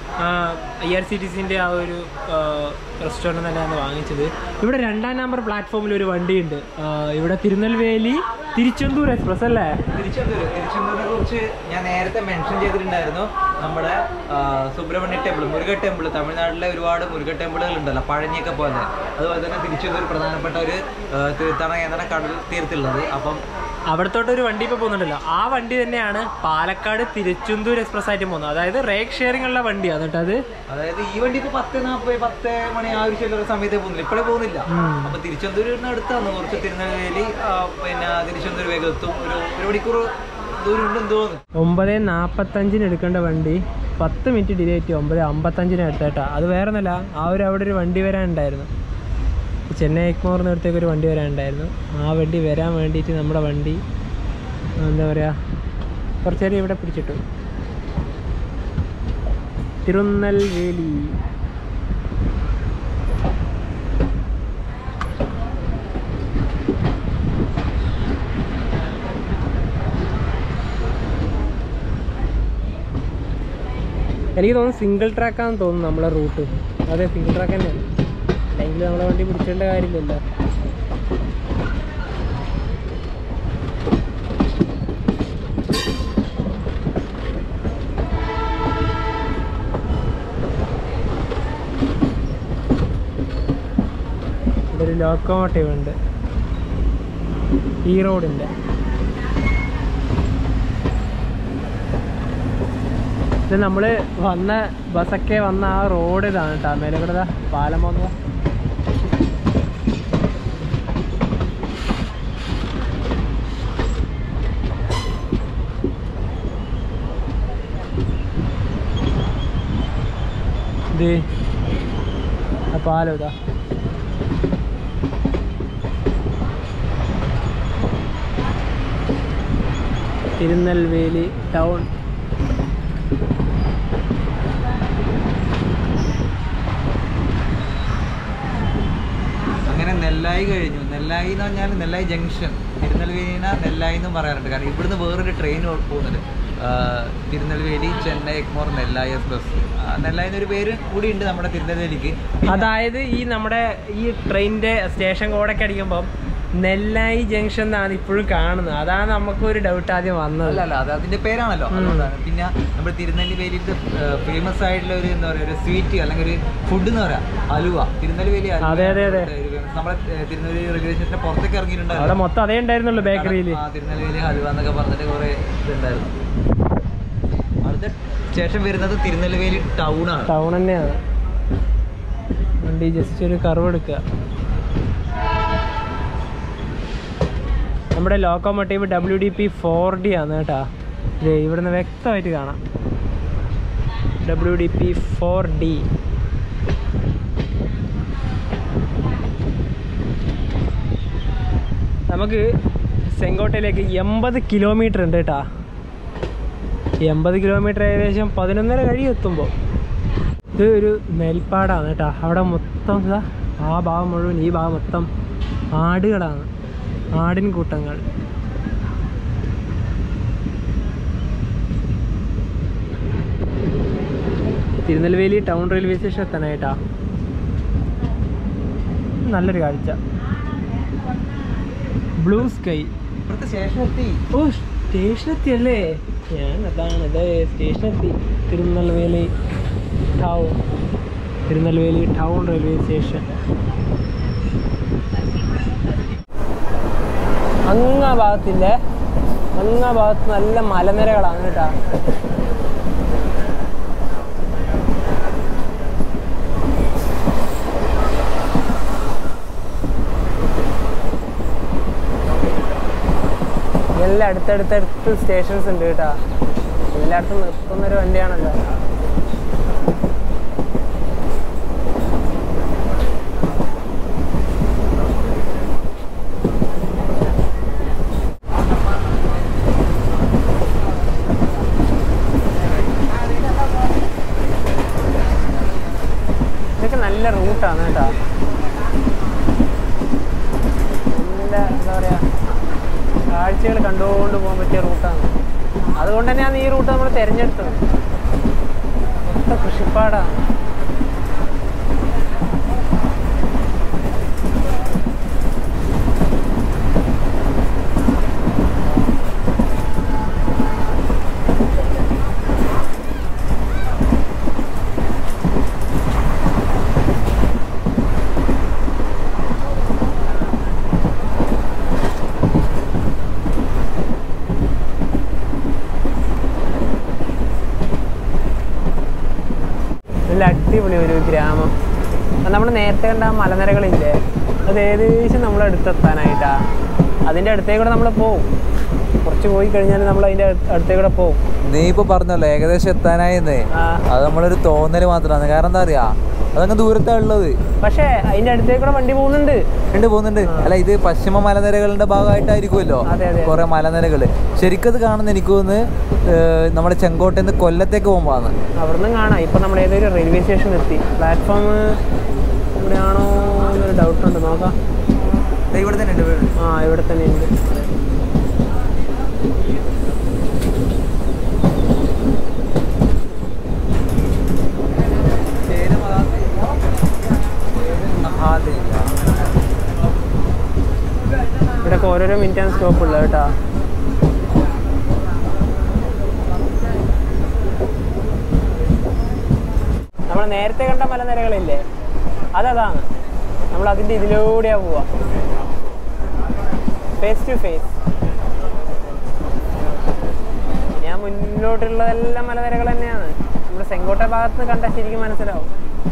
ഐ ആർ സി ടി സിൻ്റെ ആ ഒരു റെസ്റ്റോറൻറ്റ് തന്നെയാണ് വാങ്ങിച്ചത് ഇവിടെ രണ്ടാം നമ്പർ പ്ലാറ്റ്ഫോമിൽ ഒരു വണ്ടിയുണ്ട് ആ, ഇവിടെ തിരുനെൽവേലി തിരുച്ചെന്തൂർ എക്സ്പ്രസ് അല്ലേ തിരുച്ചെന്തൂര് തിരുച്ചെന്തൂരിനെ കുറിച്ച് ഞാൻ നേരത്തെ മെൻഷൻ ചെയ്തിട്ടുണ്ടായിരുന്നു നമ്മുടെ ആ, സുബ്രഹ്മണ്യ ടെമ്പിൾ മുരുക ടെമ്പിൾ തമിഴ്നാട്ടിലെ ഒരുപാട് മുരുക ടെമ്പിളുകൾ ഉണ്ടല്ലോ പഴനിയൊക്കെ പോലെ അതുപോലെ തന്നെ തിരുച്ചെന്തൂർ പ്രധാനപ്പെട്ട ഒരു ആ, തീർത്ഥാടന കേന്ദ്രം കടൽ തീരത്തുള്ളത് അപ്പം അവിടത്തോട്ട് ഒരു വണ്ടി ഇപ്പോൾ പോകുന്നുണ്ടല്ലോ ആ വണ്ടി തന്നെയാണ് പാലക്കാട് തിരുച്ചെന്തൂർ എക്സ്പ്രസ് ആയിട്ട് പോകുന്നത് അതായത് റേക്ക് ഷെയറിംഗ് ഉള്ള വണ്ടിയാണ് കേട്ടോ അത് അതായത് ഈ വണ്ടി ഇപ്പൊ പത്ത് നാൽപ്പത് പത്ത് മണി ആ ഒരു ചില്ലറ സമയത്തേ പോകുന്നില്ല ഇപ്പോഴേ പോകുന്നില്ല അപ്പൊ തിരുച്ചെന്തൂരിന് അടുത്താണ് കുറച്ച് തിരുനെൽവേലി ആ, പിന്നെ തിരുച്ചെന്തൂർ വേഗം എത്തും ഒരു ഒരു മണിക്കൂർ ദൂരം ഉണ്ടെന്ന് തോന്നുന്നു ഒമ്പത് നാൽപ്പത്തഞ്ചിന് എടുക്കേണ്ട വണ്ടി പത്ത് മിനിറ്റ് ഡിലേ ആയിട്ട് ഒമ്പത് അമ്പത്തഞ്ചിന് എടുത്തേട്ടാ അത് വേറെ ഒന്നല്ല ആ ഒരു അവിടെ ഒരു വണ്ടി വരാനുണ്ടായിരുന്നു ചെന്നൈ എക്മോറിന് അടുത്തേക്ക് ഒരു വണ്ടി വരാനുണ്ടായിരുന്നു ആ വണ്ടി വരാൻ വേണ്ടിയിട്ട് നമ്മുടെ വണ്ടി എന്താ പറയുക കുറച്ച് നേരം ഇവിടെ പിടിച്ചിട്ടു തിരുനെൽവേലി എനിക്ക് തോന്നുന്നു സിംഗിൾ ട്രാക്കാന്ന് തോന്നുന്നു നമ്മളെ റൂട്ട് അതെ സിംഗിൾ ട്രാക്ക് തന്നെയാണ് അല്ലെങ്കിൽ നമ്മളെ വണ്ടി പിടിക്കേണ്ട കാര്യമില്ലല്ലോ ഇവിടെ ഒരു ലോക്കോമോട്ടീവ് ഉണ്ട് ഈ റോഡിൻ്റെ ഇത് നമ്മൾ വന്ന ബസ്സൊക്കെ വന്ന ആ റോഡ് ഇതാണ് കേട്ടോ മേലക്കൂടെ പാലം പോകുന്നത് ഇത് ആ പാലം ഇതാ തിരുനെൽവേലി ടൗൺ അങ്ങനെ നെല്ലായി കഴിഞ്ഞു നെല്ലായി എന്ന് പറഞ്ഞാൽ നെല്ലായി ജംഗ്ഷൻ തിരുനെൽവേലിന നെല്ലായി എന്നും പറയാറുണ്ട് കാരണം ഇവിടുന്ന് വേറൊരു ട്രെയിൻ പോകുന്നുണ്ട് ആ, തിരുനെൽവേലി ചെന്നൈ എക്മോർ നെല്ലായി എക്സ്പ്രസ് ആ, നെല്ലായി എന്നൊരു പേര് കൂടി ഉണ്ട് നമ്മുടെ തിരുനെൽവേലിക്ക് അതായത് ഈ നമ്മുടെ ഈ ട്രെയിനിന്റെ സ്റ്റേഷൻ കോഡൊക്കെ അടിക്കുമ്പം നെല്ലായി ജംഗ്ഷൻ എന്നാണ് ഇപ്പോഴും കാണുന്നത് അതാണ് നമുക്കൊരു ഡൗട്ട് ആദ്യം വന്നത് അല്ല അല്ല അത് അതിന്റെ പേരാണല്ലോ അതുകൊണ്ടാണ് പിന്നെ നമ്മുടെ തിരുനെൽവേലിയിലത്തെ ഫേമസ് ആയിട്ടുള്ള ഒരു എന്താ പറയുക ഒരു സ്വീറ്റ് അല്ലെങ്കിൽ ഒരു ഫുഡ് എന്ന് പറയാം അലുവ തിരുനെൽവേലി അലുവ അതെ, അതെ, അതെ. ഒരു famous- നമ്മുടെ ഏ, തിരുനെൽവേലി റെയിൽവേ സ്റ്റേഷന്റെ പുറത്തേക്ക് ഇറങ്ങിയിട്ടുണ്ടായിരുന്നു അവിടെ മൊത്തം അതേ ഉണ്ടായിരുന്നുള്ളൂ ബേക്കറിയിൽ ആ, തിരുനെൽവേലി ഹലുവ എന്നൊക്കെ പറഞ്ഞിട്ട് കുറെ ഇതുണ്ടായിരുന്നു അടുത്ത ശേഷം വരുന്നത് തിരുനെൽവേലി ടൗൺ ആണ് ടൗൺ തന്നെയാണ് വണ്ടി ജസ്റ്റ് ഒരു കർവ് എടുക്കുക നമ്മുടെ locomotive W D P four D ആണ് കേട്ടാ ഇത് ഇവിടുന്ന് വ്യക്തമായിട്ട് കാണാം W D P four D നമുക്ക് സെങ്കോട്ടയിലേക്ക് എൺപത് കിലോമീറ്റർ ഉണ്ട് കേട്ടാ എൺപത് കിലോമീറ്റർ ഏകദേശം പതിനൊന്നര കഴിയും എത്തുമ്പോൾ ഇത് ഒരു നെൽപ്പാടാണ് കേട്ടോ അവിടെ മൊത്തം ഇതാ ആ ഭാഗം മുഴുവൻ ഈ ഭാഗം മൊത്തം ആടുകളാണ് ആടിൻ കൂട്ടങ്ങൾ തിരുനെൽവേലി ടൗൺ റെയിൽവേ സ്റ്റേഷൻ എത്താനായിട്ടാ നല്ലൊരു കാഴ്ച ബ്ലൂ സ്കൈ ഇവിടുത്തെ സ്റ്റേഷൻ എത്തി ഓ സ്റ്റേഷനെത്തിയല്ലേ ഞാൻ അതാണ് ഇത് സ്റ്റേഷനെത്തി Tirunelveli town Tirunelveli town railway station അങ്ങ ഭാഗത്തില്ലേ അങ്ങ ഭാഗത്ത് നല്ല മലനിരകളാണ് കേട്ടാ എല്ലാം അടുത്തടുത്തടുത്ത് സ്റ്റേഷൻസ് ഉണ്ട് കേട്ടാ എല്ലായിടത്തും നിർത്തുന്ന ഒരു വണ്ടിയാണല്ലോ ഇതൊക്കെ നല്ല റൂട്ടാണ് കേട്ടാ നല്ല എന്താ പറയാ കാഴ്ചകൾ കണ്ടുകൊണ്ട് പോകാൻ പറ്റിയ റൂട്ടാണ് അതുകൊണ്ട് തന്നെയാണ് ഈ റൂട്ട് നമ്മൾ തിരഞ്ഞെടുത്തത് മൊത്തം കൃഷിപ്പാടാണ് നല്ല അടിപൊളി ഒരു ഗ്രാമം നമ്മൾ നേരത്തെ കണ്ട ആ മലനിരകളില്ലേ അത് ഏകദേശം നമ്മൾ അടുത്തെത്താനായിട്ടാ അതിൻ്റെ അടുത്തേ കൂടെ നമ്മൾ പോവും കുറച്ച് പോയി കഴിഞ്ഞാൽ നമ്മൾ അതിൻ്റെ അടുത്തേ കൂടെ പോവും നീ ഇപ്പൊ പറഞ്ഞല്ലോ ഏകദേശം എത്താനായെന്നേ ആ അത് നമ്മളൊരു തോന്നല് മാത്രമാണ് കാരണം എന്താ അറിയാ അതങ്ങ് ദൂരത്താ ഉള്ളത് പക്ഷേ അതിൻ്റെ അടുത്തേ കൂടെ വണ്ടി പോകുന്നുണ്ട് ഉണ്ട് പോകുന്നുണ്ട് അല്ല ഇത് പശ്ചിമ മലനിരകളുടെ ഭാഗമായിട്ടായിരിക്കുമല്ലോ അതെ, അതെ. കുറെ മലനിരകള് ശരിക്കത് കാണുന്ന എനിക്ക് തോന്നുന്നു നമ്മുടെ ചെങ്കോട്ടയിൽ നിന്ന് കൊല്ലത്തേക്ക് പോകുമ്പോഴാണ് അവിടുന്ന് കാണാം ഇപ്പം നമ്മൾ ഏതൊരു റെയിൽവേ സ്റ്റേഷൻ എത്തി പ്ലാറ്റ്ഫോം ഇവിടെയാണോ എന്നൊരു ഡൗട്ട് ഉണ്ട് നോക്കാം ഇവിടെ തന്നെ ഉണ്ട് വീട് ആ ഇവിടെ തന്നെ ഉണ്ട് ഇവിടെയൊക്കെ ഓരോരോ മിനിറ്റാണ് സ്റ്റോപ്പ് ഉള്ളത് കേട്ടോ നമ്മൾ നേരത്തെ കണ്ട മലനിരകളില്ലേ അതതാണ് നമ്മൾ അതിൻ്റെ ഇതിലൂടെയാ പോവാ ഫേസ് ടു ഫേസ് ഞാൻ മുന്നോട്ടുള്ളതെല്ലാം മലനിരകൾ തന്നെയാണ് നമ്മുടെ സെങ്കോട്ട ഭാഗത്ത് നിന്ന് കണ്ടാൽ ശരിക്കും മനസ്സിലാവും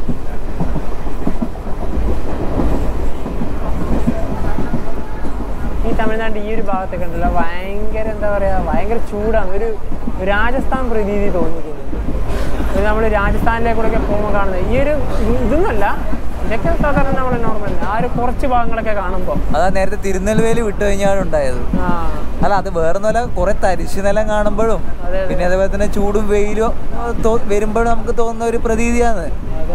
ഈ തമിഴ്നാട് ഈ ഒരു ഭാഗത്തൊക്കെ ഉണ്ടല്ലോ ഭയങ്കര എന്താ പറയാ ഭയങ്കര ചൂടാണ് ഒരു രാജസ്ഥാൻ പ്രതീതി തോന്നിക്കുന്നു നമ്മൾ രാജസ്ഥാനിലേക്കൂടെയൊക്കെ പോകുമ്പോൾ കാണുന്നത് ഈ ഒരു ഇത് ഇതൊന്നുമല്ല ഇതൊക്കെ സാധാരണ നമ്മൾ നോർമൽ ആ ഒരു കുറച്ച് ഭാഗങ്ങളൊക്കെ കാണുമ്പോൾ അതാ നേരത്തെ തിരുനെൽവേലി വിട്ടു കഴിഞ്ഞാണ് ഉണ്ടായത് ആ അല്ല അത് വേറൊന്നുമല്ല കുറെ തരിശു നിലം കാണുമ്പോഴും അതെ അതെ പിന്നെ അതേപോലെ തന്നെ ചൂടും വെയിലും ആ, തോ- വരുമ്പോഴും നമുക്ക് തോന്നുന്ന ഒരു പ്രതീതിയാണ് അതെ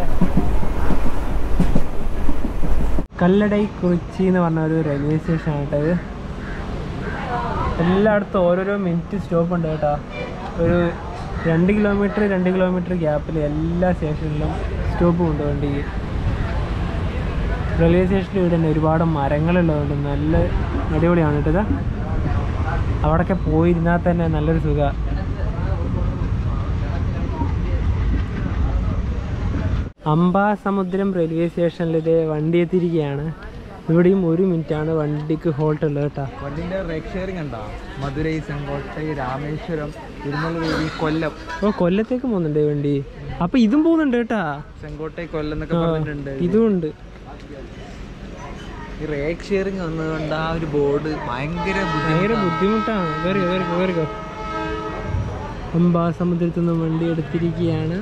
കല്ലടൈ കുറിച്ചി എന്ന് പറഞ്ഞ ഒരു റെയിൽവേ സ്റ്റേഷൻ ആയിട്ട് ഇത് എല്ലായിടത്തും ഓരോരോ മിനിറ്റ് സ്റ്റോപ്പ് ഉണ്ട് കേട്ടോ ഒരു രണ്ട് കിലോമീറ്റർ രണ്ട് കിലോമീറ്റർ ഗ്യാപ്പിൽ എല്ലാ സ്റ്റേഷനിലും സ്റ്റോപ്പും ഉണ്ട് വണ്ടിക്ക് റെയിൽവേ സ്റ്റേഷനിൽ ഇവിടെ തന്നെ ഒരുപാട് മരങ്ങളുള്ളതുകൊണ്ട് നല്ല അടിപൊളിയാണ് കേട്ടോ ഇത് അവിടെയൊക്കെ പോയിരുന്നാൽ തന്നെ നല്ലൊരു സുഖമാണ് അംബാസമുദ്രം റെയിൽവേ സ്റ്റേഷനിൽ ഇത് വണ്ടി എത്തിയിരിക്കുകയാണ് ഇവിടെയും ഒരു മിനിറ്റാണ് വണ്ടിക്ക് ഹോൾട്ട് ഉള്ളത് കേട്ടോ വണ്ടിന്റെ റേക്ക് ഷെയറിംഗ് ഉണ്ടോ മധുരൈ ചെങ്കോട്ടൈ രാമേശ്വരം തിരുനെൽവേലി കൊല്ലം ഓ കൊല്ലത്തേക്ക് പോകുന്നുണ്ട് ഈ വണ്ടി അപ്പൊ ഇതും പോകുന്നുണ്ട് കേട്ടാ ചെങ്കോട്ടൈ കൊല്ലം എന്നൊക്കെ ആ, പറഞ്ഞിട്ടുണ്ട് ഇതും ഉണ്ട് ഈ റേക്ക് ഷെയറിംഗ് വന്നതുകൊണ്ട് ആ ഒരു ബോർഡ് ഭയങ്കര ഭയങ്കര ബുദ്ധിമുട്ടാണ് ബുദ്ധിമുട്ടാണ് കയറിയോ കയറിക്കോ കയറിക്കോ അംബാസമുദ്രത്തിൽ നിന്ന് വണ്ടി എടുത്തിരിക്കുകയാണ്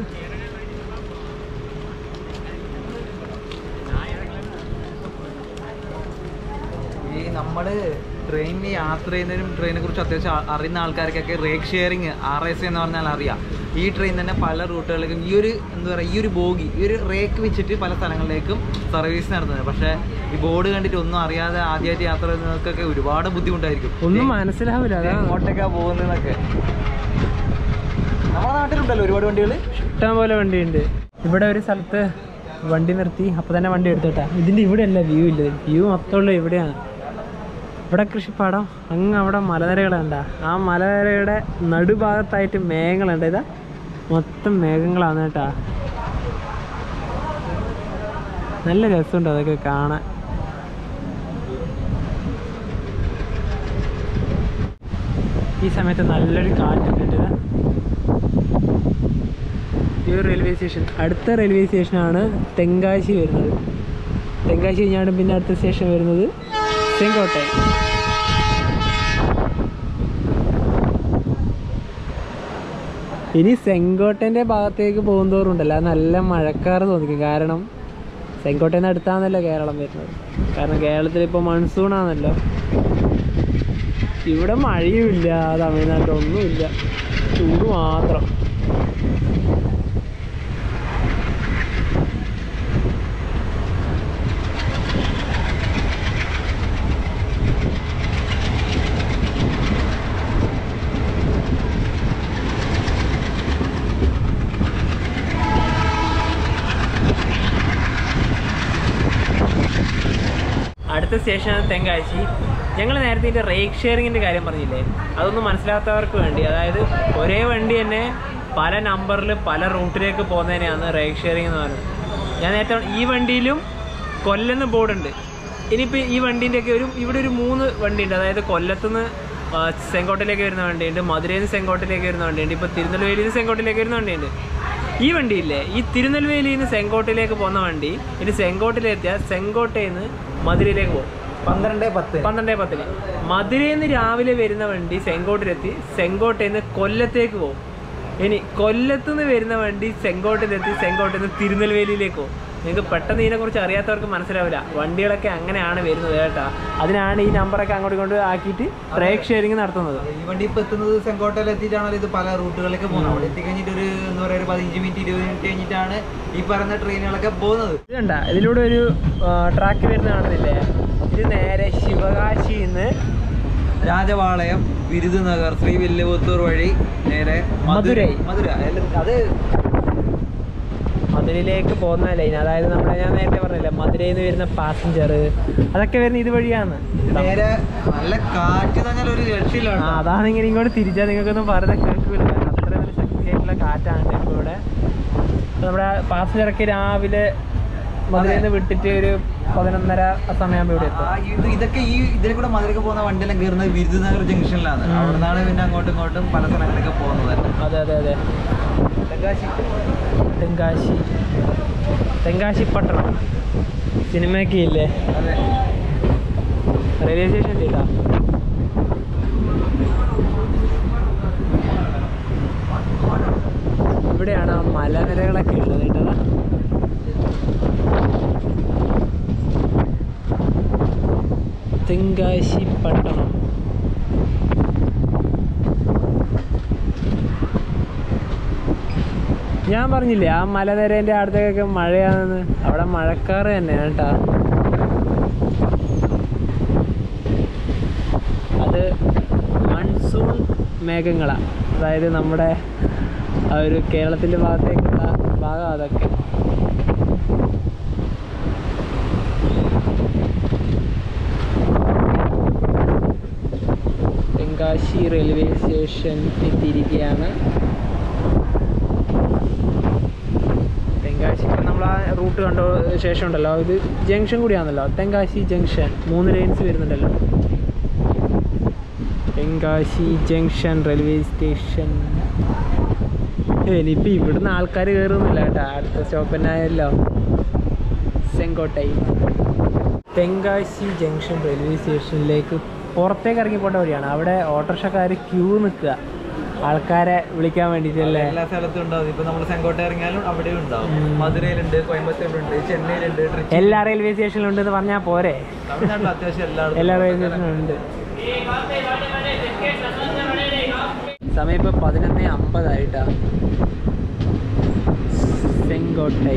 ഈ നമ്മള് ട്രെയിനിൽ യാത്ര ചെയ്യുന്നതിനും ട്രെയിനെ കുറിച്ച് അത്യാവശ്യം അ- അറിയുന്ന ആൾക്കാർക്കൊക്കെ റേക്ക് ഷെയറിങ് ആർ എസ് എന്ന് പറഞ്ഞാൽ അറിയാം ഈ ട്രെയിൻ തന്നെ പല റൂട്ടുകളിലേക്കും ഈ ഒരു എന്താ പറയുക ഈ ഒരു ബോഗി ഈ ഒരു റേക്ക് വെച്ചിട്ട് പല സ്ഥലങ്ങളിലേക്കും സർവീസ് നടത്തുന്നത് പക്ഷേ ഈ ബോർഡ് കണ്ടിട്ട് ഒന്നും അറിയാതെ ആദ്യമായിട്ട് യാത്ര ചെയ്യുന്നവർക്കൊക്കെ ഒരുപാട് ബുദ്ധിമുട്ടായിരിക്കും ഒന്നും മനസ്സിലാവില്ല ഇത് അതാണ് എങ്ങോട്ടേക്കാ പോകുന്നതെന്നൊക്കെ നമ്മുടെ നാട്ടിലുണ്ടല്ലോ ഒരുപാട് വണ്ടികൾ ഇഷ്ടം പോലെ വണ്ടിയുണ്ട് ഇവിടെ ഒരു സ്ഥലത്ത് വണ്ടി നിർത്തി അപ്പോൾ തന്നെ വണ്ടി എടുത്തോട്ടാ ഇതിൻ്റെ ഇവിടെ അല്ല വ്യൂ ഇല്ല വ്യൂ മൊത്തമുള്ള ഇവിടെയാണ് ഇവിടെ കൃഷിപ്പാടം അങ്ങ് അവിടെ മലനിരകളുണ്ട ആ മലനിരയുടെ നടുഭാഗത്തായിട്ട് മേഘങ്ങളുണ്ട് ഇതാ മൊത്തം മേഘങ്ങളാണ് കേട്ടാ നല്ല രസമുണ്ട് അതൊക്കെ കാണാൻ ഈ സമയത്ത് നല്ലൊരു കാറ്റുണ്ട് ഇതാ ഈ ഒരു റെയിൽവേ സ്റ്റേഷൻ അടുത്ത റെയിൽവേ സ്റ്റേഷനാണ് തെങ്കാശി വരുന്നത് തെങ്കാശി കഴിഞ്ഞാണ് പിന്നെ അടുത്ത സ്റ്റേഷൻ വരുന്നത് ചെങ്കോട്ടെ ഇനി സെങ്കോട്ടൻ്റെ ഭാഗത്തേക്ക് പോകുന്തോറും ഉണ്ടല്ലോ അത് നല്ല മഴക്കാറ് തോന്നിക്കും കാരണം സെങ്കോട്ടയിൽ നിന്ന് അടുത്താണല്ലോ കേരളം വരുന്നത് കാരണം കേരളത്തിൽ ഇപ്പോൾ മൺസൂൺ ആണല്ലോ ഇവിടെ മഴയുമില്ല തമിഴ്നാട്ടിലൊന്നുമില്ല ചൂട് മാത്രം അടുത്ത സ്റ്റേഷനാണ് തെങ്കാശി ഞങ്ങൾ നേരത്തെ ഇതിൻ്റെ റേക്ക് ഷെയറിങ്ങിൻ്റെ കാര്യം പറഞ്ഞില്ലേ അതൊന്നും മനസ്സിലാത്തവർക്ക് വേണ്ടി അതായത് ഒരേ വണ്ടി തന്നെ പല നമ്പറിൽ പല റൂട്ടിലേക്ക് പോകുന്നതിനെയാണ് റേക്ക് ഷെയറിംഗ് എന്ന് പറയുന്നത് ഞാൻ നേരത്തെ ഈ വണ്ടിയിലും കൊല്ലെന്ന് ബോർഡുണ്ട് ഇനിയിപ്പോൾ ഈ വണ്ടീൻ്റെയൊക്കെ ഒരു ഇവിടെ ഒരു മൂന്ന് വണ്ടിയുണ്ട് അതായത് കൊല്ലത്തുനിന്ന് ആ, സെങ്കോട്ടിലേക്ക് വരുന്ന വണ്ടിയുണ്ട് മധുരയിൽ നിന്ന് സെങ്കോട്ടിലേക്ക് വരുന്ന വണ്ടിയുണ്ട് ഇപ്പോൾ തിരുനെൽവേലിയിൽ നിന്ന് സെങ്കോട്ടിലേക്ക് വരുന്ന വണ്ടിയുണ്ട് ഈ വണ്ടിയില്ലേ ഈ തിരുനെൽവേലിയിൽ നിന്ന് സെങ്കോട്ടിലേക്ക് പോകുന്ന വണ്ടി ഇനി സെങ്കോട്ടിലെത്തിയാൽ സെങ്കോട്ടയിൽ നിന്ന് മധുരയിലേക്ക് പോകും പന്ത്രണ്ട് പത്ത് പന്ത്രണ്ട് പത്തിന് മധുരയിൽ നിന്ന് രാവിലെ വരുന്ന വണ്ടി സെങ്കോട്ടിലെത്തി സെങ്കോട്ടയിൽ നിന്ന് കൊല്ലത്തേക്ക് പോകും ഇനി കൊല്ലത്ത് നിന്ന് വരുന്ന വണ്ടി സെങ്കോട്ടിലെത്തി സെങ്കോട്ടിൽ നിന്ന് തിരുനെൽവേലിയിലേക്ക് പോകും നിങ്ങൾക്ക് പെട്ടെന്ന് ഇതിനെക്കുറിച്ച് അറിയാത്തവർക്ക് മനസ്സിലാവില്ല വണ്ടികളൊക്കെ അങ്ങനെയാണ് വരുന്നത് കേട്ടോ അതിനാണ് ഈ നമ്പറൊക്കെ അങ്ങോട്ട് ഇങ്ങോട്ട് ആക്കിയിട്ട് ട്രേക്ക് ഷെയറിങ് നടത്തുന്നത് ഈ വണ്ടി ഇപ്പൊ എത്തുന്നത് സെങ്കോട്ടയിൽ എത്തിയിട്ടാണല്ലോ ഇത് പല റൂട്ടുകളിലേക്ക് പോകുന്നത് അവിടെ എത്തിക്കഴിഞ്ഞിട്ട് ഒരു എന്താ പറയുക ഒരു പതിനഞ്ച് മിനിറ്റ് ഇരുപത് മിനിറ്റ് കഴിഞ്ഞിട്ടാണ് ഈ പറയുന്ന ട്രെയിനുകളൊക്കെ പോകുന്നത് ഇത് കണ്ട ഇതിലൂടെ ഒരു ട്രാക്ക് വരുന്ന കാണുന്നില്ലേ ഇത് നേരെ ശിവകാശിയിൽ നിന്ന് രാജപാളയം വിരുദുനഗർ ശ്രീ വില്ലുപുത്തൂർ വഴി നേരെ മധുരൈ. മധുര അല്ല, അത് മധുരയിലേക്ക് പോകുന്ന ലൈൻ അതായത് നമ്മുടെ ഞാൻ നേരത്തെ പറഞ്ഞില്ലേ മധുരയിൽ നിന്ന് വരുന്ന പാസഞ്ചർ അതൊക്കെ വരുന്ന ഇതുവഴിയാണ് നേരെ നല്ല കാറ്റ് തന്നെ ഒരു രക്ഷയില്ല ആ അതാണ് ഇങ്ങനെ ഇങ്ങോട്ട് തിരിച്ചാൽ നിങ്ങൾക്കൊന്നും പറഞ്ഞ കേൾക്കൂല കാരണം അത്ര ഒരു ശക്തിയായിട്ടുള്ള കാറ്റാണ് ഇപ്പോൾ ഇവിടെ അപ്പോൾ നമ്മുടെ പാസഞ്ചറൊക്കെ രാവിലെ മധുരയിൽ നിന്ന് വിട്ടിട്ട് ഒരു പതിനൊന്നര ആ സമയമാകുമ്പോൾ ഇവിടെ എത്തും ആ, ഇത് ഇതൊക്കെ ഈ ഇതിലെ കൂടെ മധുരക്ക് പോകുന്ന വണ്ടിയെല്ലാം കയറുന്നത് വിരുദുനഗർ ജംഗ്ഷനിലാണ് ഉം. അവിടെ നിന്നാണ് പിന്നെ അങ്ങോട്ടും ഇങ്ങോട്ടും പല സ്ഥലങ്ങളിലേക്ക് പോകുന്നത് അതെ അതെ അതെ തെങ്കാശി തെങ്കാശി പട്ടണം സിനിമയൊക്കെ ഇല്ലേ അതെ റെയിൽവേ സ്റ്റേഷൻ ഇല്ല ഇവിടെയാണ് ആ മലനിരകളൊക്കെ ഉള്ളത് കേട്ടതാ തെങ്കാശി പട്ടണം ഞാൻ പറഞ്ഞില്ലേ ആ മലനിരേൻ്റെ അടുത്തേക്കൊക്കെ മഴയാണെന്ന് അവിടെ മഴക്കാറ് തന്നെയാണ് കേട്ടാ അത് മൺസൂൺ മേഘങ്ങളാണ് അതായത് നമ്മുടെ ആ ഒരു കേരളത്തിൻ്റെ ഭാഗത്തേക്കുള്ള ഭാഗം അതൊക്കെ തെങ്കാശി റെയിൽവേ സ്റ്റേഷൻ എത്തിയിരിക്കുകയാണ് തെങ്കാശി ഇപ്പം നമ്മൾ ആ റൂട്ട് കണ്ട ശേഷം ഉണ്ടല്ലോ ഇത് ജംഗ്ഷൻ കൂടിയാണല്ലോ തെങ്കാശി ജംഗ്ഷൻ മൂന്ന് ലൈൻസ് വരുന്നുണ്ടല്ലോ തെങ്കാശി ജംഗ്ഷൻ റെയിൽവേ സ്റ്റേഷൻ ഇനിയിപ്പോൾ ഇവിടുന്ന് ആൾക്കാർ കയറുന്നില്ല കേട്ടോ അടുത്ത സ്റ്റോപ്പ് തന്നെ ആയല്ലോ സെങ്കോട്ടൈ തെങ്കാശി ജംഗ്ഷൻ റെയിൽവേ സ്റ്റേഷനിലേക്ക് പുറത്തേക്ക് ഇറങ്ങി പോകേണ്ട വഴിയാണ് അവിടെ ഓട്ടോറിക്ഷക്കാർ ക്യൂ നിൽക്കുക ആൾക്കാരെ വിളിക്കാൻ വേണ്ടിയിട്ടല്ലേ എല്ലാ സ്ഥലത്തും ഉണ്ടാവും ഇപ്പൊ നമ്മൾ സെങ്കോട്ട ഇറങ്ങിയാലും അവിടെയും ഉണ്ടാവും ഉം. മധുരയിലുണ്ട് കോയമ്പത്തൂരിലുണ്ട് ചെന്നൈയിലുണ്ട് ട്രിച്ചി എല്ലാ റെയിൽവേ സ്റ്റേഷനിലും ഉണ്ടെന്ന് പറഞ്ഞാൽ പോരെ തമിഴ്നാട്ടിൽ അത്യാവശ്യം എല്ലായിടത്തും എല്ലാ ഉണ്ട്. റെയിൽവേ സ്റ്റേഷനിലും ഉണ്ട് സമയം ഇപ്പോൾ പതിനൊന്ന് അമ്പതായിട്ടാ ചെങ്കോട്ടൈ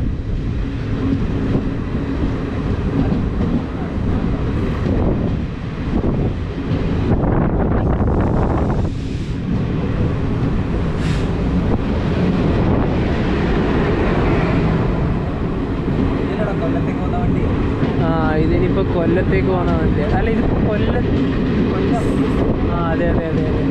ഇതിലടാ കൊല്ലത്തേക്ക് പോകുന്ന വണ്ടി ആ ഇതിനിപ്പോൾ കൊല്ലത്തേക്ക് പോകുന്ന വണ്ടി അല്ല ഇത് കൊല്ലം കൊല്ലം ആ അതെ അതെ അതെ അതെ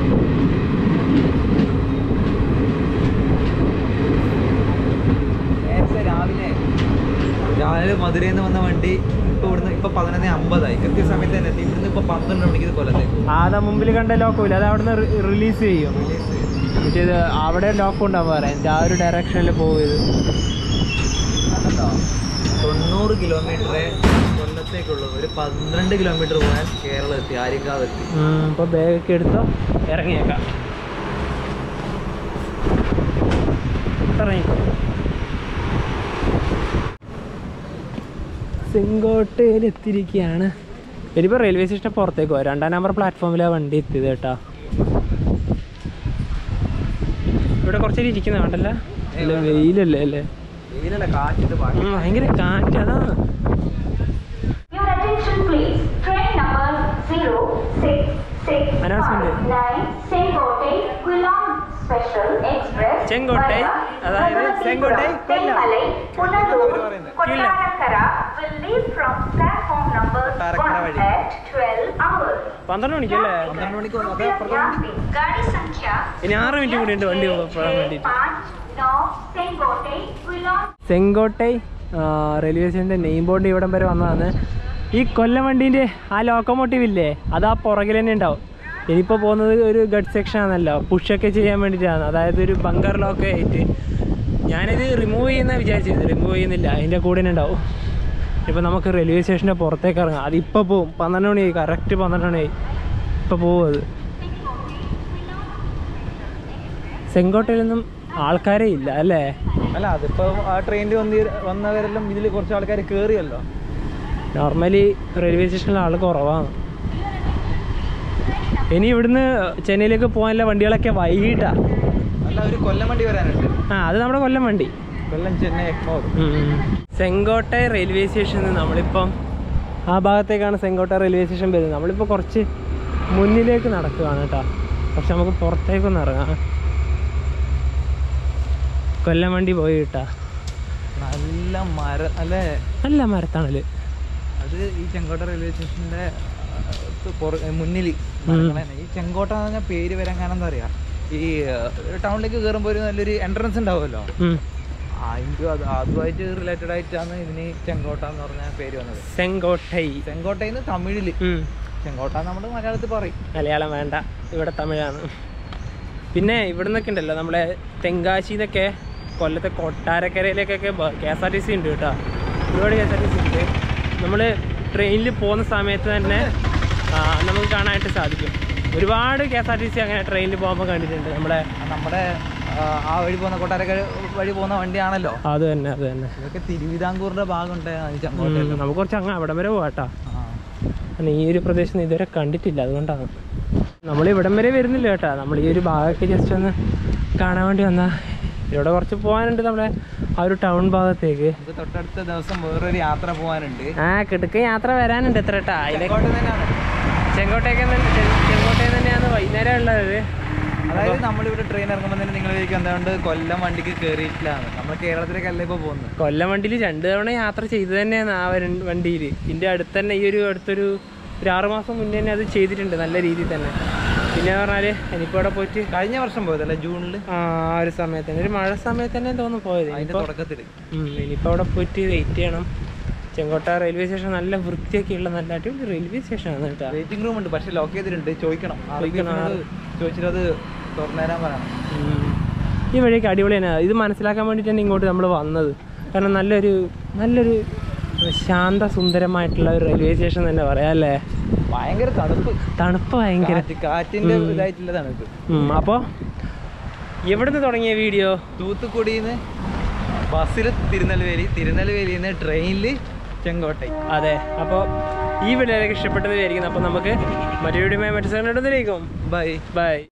നേരത്തെ രാവിലെ രാവിലെ മധുരയിൽ നിന്ന് വന്ന വണ്ടി ഇപ്പൊ ഇവിടുന്ന് ഇപ്പൊ പതിനൊന്ന് അമ്പതായി കൃത്യസമയത്ത് തന്നെ എത്തി ഇവിടുന്ന് ഇപ്പൊ പന്ത്രണ്ട് മണിക്ക് ഇത് കൊല്ലത്തേക്ക് ആദാ മുമ്പിൽ കണ്ട ലോക്കമില്ല അത് അവിടുന്ന് റിലീസ് ചെയ്യും മറ്റേത് അവിടെ ലോക്ക് ഉണ്ടാവും പറയാൻ ആ ഒരു ഡയറക്ഷനിൽ പോയത് കണ്ടോ? തൊണ്ണൂറ് കിലോമീറ്ററേ കൊല്ലത്തേക്കുള്ളൂ ഒരു പന്ത്രണ്ട് കിലോമീറ്റർ പോയാൽ കേരളം എത്തി ആര്യങ്കാവ് എത്തി ഇപ്പോൾ ബാഗൊക്കെ എടുത്തോ ഇറങ്ങിയേക്കാം ഇറങ്ങിക്കോ സെങ്കോട്ടയിൽ എത്തിയിരിക്കുകയാണ് ഇനിയിപ്പോൾ റെയിൽവേ സ്റ്റേഷൻ പുറത്തേക്ക് പോകാം രണ്ടാം നമ്പർ പ്ലാറ്റ്ഫോമിലാണ് വണ്ടി എത്തിയത് കേട്ടോ ഇവിടെ കുറച്ചേരി ഇരിക്കുന്ന വേണ്ടല്ല ഇല്ല വെയിലല്ലേ അല്ലേ വെയിലല്ല കാറ്റിട്ട് പാടി ഉം, ഭയങ്കര കാറ്റ് അതാണ് Your attention please. Train number 06659 Announcement. Sengote Quilon Special Express ചെങ്കോട്ടൈ, അതായത് ചെങ്കോട്ടൈ, കൊല്ലം. Tenmalai, Punalur, അവര് പറയുന്നത്. Kottarakara will leave from platform number Kottarakkara 1 വഴി. at 12 hours. പന്ത്രണ്ട് മണിക്കല്ലേ പന്ത്രണ്ട് മണിക്ക് വന്നു അതെ कृपया ध्यान दें। गाड़ी संख्या ഇനി ആറ് മിനിറ്റ് കൂടി ഉണ്ട് വണ്ടി പോകാൻ വേണ്ടിയിട്ട് पाँच नौ सेंगोटे क्विलॉन ചെങ്കോട്ടൈ ആ, റെയിൽവേ സ്റ്റേഷൻ്റെ നെയിം ബോർഡ് ഇവിടം വരെ വന്നതാണ് ഈ കൊല്ലം വണ്ടീൻ്റെ ആ ലോക്കോമോട്ടീവ് ഇല്ലേ അത് ആ പുറകിൽ തന്നെ ഉണ്ടാവും ഇനിയിപ്പോൾ പോകുന്നത് ഒരു ഗഡ് സെക്ഷൻ ആണല്ലോ പുഷൊക്കെ ചെയ്യാൻ വേണ്ടിയിട്ടാണ് അതായത് ഒരു ബങ്കർ ലോക്ക് ആയിട്ട് ഞാനിത് റിമൂവ് ചെയ്യുന്ന വിചാരിച്ചത് റിമൂവ് ചെയ്യുന്നില്ല അതിൻ്റെ കൂടെ തന്നെ ഉണ്ടാവും ഇപ്പോൾ നമുക്ക് റെയിൽവേ സ്റ്റേഷൻ്റെ പുറത്തേക്ക് ഇറങ്ങാം അതിപ്പോൾ പോവും പന്ത്രണ്ട് മണിയായി കറക്റ്റ് പന്ത്രണ്ട് മണിയായി ഇപ്പോൾ പോവും അത് ചെങ്കോട്ടയിലൊന്നും ആൾക്കാരേ ഇല്ല അല്ലേ അല്ല അതിപ്പോ ആ ട്രെയിനിൽ വന്ന് വന്നവരെല്ലാം ഇതിൽ കുറച്ച് ആൾക്കാർ കേറിയല്ലോ നോർമലി റെയിൽവേ സ്റ്റേഷനിൽ ആൾ കുറവാണ് ഇനി ഇവിടുന്ന് ചെന്നൈയിലേക്ക് പോകാനുള്ള വണ്ടികളൊക്കെ വൈകിട്ടാ അല്ല ഒരു കൊല്ലം വണ്ടി വരാനുണ്ട് ആ അത് നമ്മുടെ കൊല്ലം വണ്ടി കൊല്ലം ചെന്നൈ എക്മോർ സെങ്കോട്ടை റെയിൽവേ സ്റ്റേഷനിൽ നിന്ന് നമ്മളിപ്പം ആ ഭാഗത്തേക്കാണ് സെങ്കോട്ടை റെയിൽവേ സ്റ്റേഷൻ വരുന്നത് നമ്മളിപ്പോൾ കുറച്ച് മുന്നിലേക്ക് നടക്കുകയാണ് കേട്ടോ പക്ഷെ നമുക്ക് പുറത്തേക്കൊന്ന് ഇറങ്ങാം കൊല്ലം വണ്ടി പോയി കിട്ടാ നല്ല മര അല്ലേ നല്ല മരത്താണല് അത് ഈ ചെങ്കോട്ട റെയിൽവേ സ്റ്റേഷന്റെ മുന്നിൽ ഉം. ഈ ചെങ്കോട്ട എന്ന് പറഞ്ഞ പേര് വരാൻ കാരണം എന്താ പറയാ ഈ ടൗണിലേക്ക് കയറുമ്പോൾ ഒരു നല്ലൊരു എൻട്രൻസ് ഉണ്ടാവുമല്ലോ ഉം. അതിൻ്റെ അത് അതുമായിട്ട് റിലേറ്റഡ് ആയിട്ടാണ് ഇതിന് ചെങ്കോട്ട എന്ന് പറഞ്ഞ പേര് വന്നത് സെങ്കോട്ടൈ ചെങ്കോട്ടയിൽ നിന്ന് തമിഴിൽ ഉം. ചെങ്കോട്ട നമ്മൾ മലയാളത്തിൽ പറയും മലയാളം വേണ്ട ഇവിടെ തമിഴാണ് പിന്നെ ഇവിടെ നിന്നൊക്കെ ഉണ്ടല്ലോ നമ്മളെ തെങ്കാശിന്നൊക്കെ കൊല്ലത്തെ കൊട്ടാരക്കരയിലേക്കൊക്കെ K S R T C ഉണ്ട് കേട്ടോ ഒരുപാട് K S R T C ഉണ്ട് നമ്മൾ ട്രെയിനിൽ പോകുന്ന സമയത്ത് തന്നെ ആ, നമുക്ക് കാണാനായിട്ട് സാധിക്കും ഒരുപാട് K S R T C അങ്ങനെ ട്രെയിനിൽ പോകുമ്പോൾ കണ്ടിട്ടുണ്ട് നമ്മുടെ നമ്മുടെ ആ, ആ വഴി പോകുന്ന കൊട്ടാരക്കര വഴി പോകുന്ന വണ്ടിയാണല്ലോ അത് തന്നെ അത് തന്നെ ഇതൊക്കെ തിരുവിതാംകൂറിന്റെ ഭാഗമുണ്ട് ഈ ഉം, ചെങ്കോട്ടയിൽ നമുക്ക് കുറച്ച് അങ്ങ് അവിടം വരെ പോകാട്ടോ ആ. കാരണം ഈ ഒരു പ്രദേശം ഇതുവരെ കണ്ടിട്ടില്ല അതുകൊണ്ടാണ് നമ്മൾ ഇവിടം വരെ വരുന്നില്ല കേട്ടോ നമ്മൾ ഈ ഒരു ഭാഗമൊക്കെ ജസ്റ്റ് ഒന്ന് കാണാൻ വേണ്ടി വന്നാ ഇവിടെ കുറച്ച് പോകാനുണ്ട് നമ്മുടെ ആ ഒരു ടൗൺ ഭാഗത്തേക്ക് നമുക്ക് തൊട്ടടുത്ത ദിവസം വേറൊരു യാത്ര പോകാനുണ്ട് ആ കിടക്ക യാത്ര വരാനുണ്ട് എത്ര കേട്ടാ അതിലെ ചെങ്കോട്ട തന്നെയാണ് ചെങ്കോട്ടേക്ക് ചെങ്കോട്ടയിൽ തന്നെയാണ് വൈകുന്നേരം ഉള്ളത് അതായത് നമ്മളിവിടെ ട്രെയിൻ ഇറങ്ങുമ്പോൾ തന്നെ നിങ്ങൾ വിചാരിക്കും എന്തുകൊണ്ട് കൊല്ലം വണ്ടിക്ക് കയറിയിട്ടില്ലാന്ന് നമ്മൾ കേരളത്തിലേക്കല്ല ഇപ്പോൾ പോകുന്നത് കൊല്ലം വണ്ടിയിൽ രണ്ട് തവണ യാത്ര ചെയ്തു തന്നെയാണ് ആ വണ്ടിയിൽ ഇതിൻ്റെ അടുത്ത് തന്നെ ഈ ഒരു അടുത്തൊരു ഒരു ആറ് മാസം മുന്നേ തന്നെ അത് ചെയ്തിട്ടുണ്ട് നല്ല രീതിയിൽ തന്നെ പിന്നെ പറഞ്ഞാൽ എനിക്കിപ്പോൾ അവിടെ പോയിട്ട് കഴിഞ്ഞ വർഷം പോയതല്ലേ ജൂണിൽ ആ ആ ഒരു സമയത്ത് തന്നെ ഒരു മഴ സമയത്ത് തന്നെ തോന്നുന്നു പോയത് അതിന്റെ ഇനിയിപ്പോ- തുടക്കത്തിൽ ഉം, ഇനിയിപ്പോൾ അവിടെ പോയിട്ട് വെയിറ്റ് ചെയ്യണം ചെങ്കോട്ട റെയിൽവേ സ്റ്റേഷൻ നല്ല വൃത്തിയൊക്കെയുള്ള നല്ല അടിപൊളി റെയിൽവേ സ്റ്റേഷനാണ് കേട്ടോ വെയിറ്റിംഗ് റൂം ഉണ്ട് പക്ഷെ ലോക്ക് ചെയ്തിട്ടുണ്ട് ചോദിക്കണം ചോദിക്കണം. ആൾക്കാരോട് ചോദിച്ചിട്ട് അത് തുറന്നു തരാൻ പറയണം ഉം. ഈ വഴിയൊക്കെ അടിപൊളി തന്നെ ഇത് മനസ്സിലാക്കാൻ വേണ്ടിയിട്ട് തന്നെ ഇങ്ങോട്ട് നമ്മൾ വന്നത് കാരണം നല്ലൊരു നല്ലൊരു ശാന്ത സുന്ദരമായിട്ടുള്ള ഒരു റെയിൽവേ സ്റ്റേഷൻ തന്നെ പറയാം അല്ലേ ഭയങ്കര തണുപ്പ് തണുപ്പ് ഭയങ്കര കാറ്റ് കാറ്റിന്റെ ഇതായിട്ടുള്ള തണുപ്പ് അപ്പോൾ എവിടുന്ന് തുടങ്ങിയ വീഡിയോ തൂത്തുക്കുടിയിൽ നിന്ന് ബസ്സിൽ തിരുനെൽവേലി തിരുനെൽവേലിയിൽ നിന്ന് ട്രെയിനിൽ ചെങ്കോട്ടை അതെ അപ്പോൾ ഈ വീഡിയോ ഇഷ്ടപ്പെട്ടത് വിചാരിക്കുന്നു അപ്പോൾ നമുക്ക് മറ്റൊരു വീഡിയോ മറ്റു സ്ഥലം ബൈ ബൈ ബൈ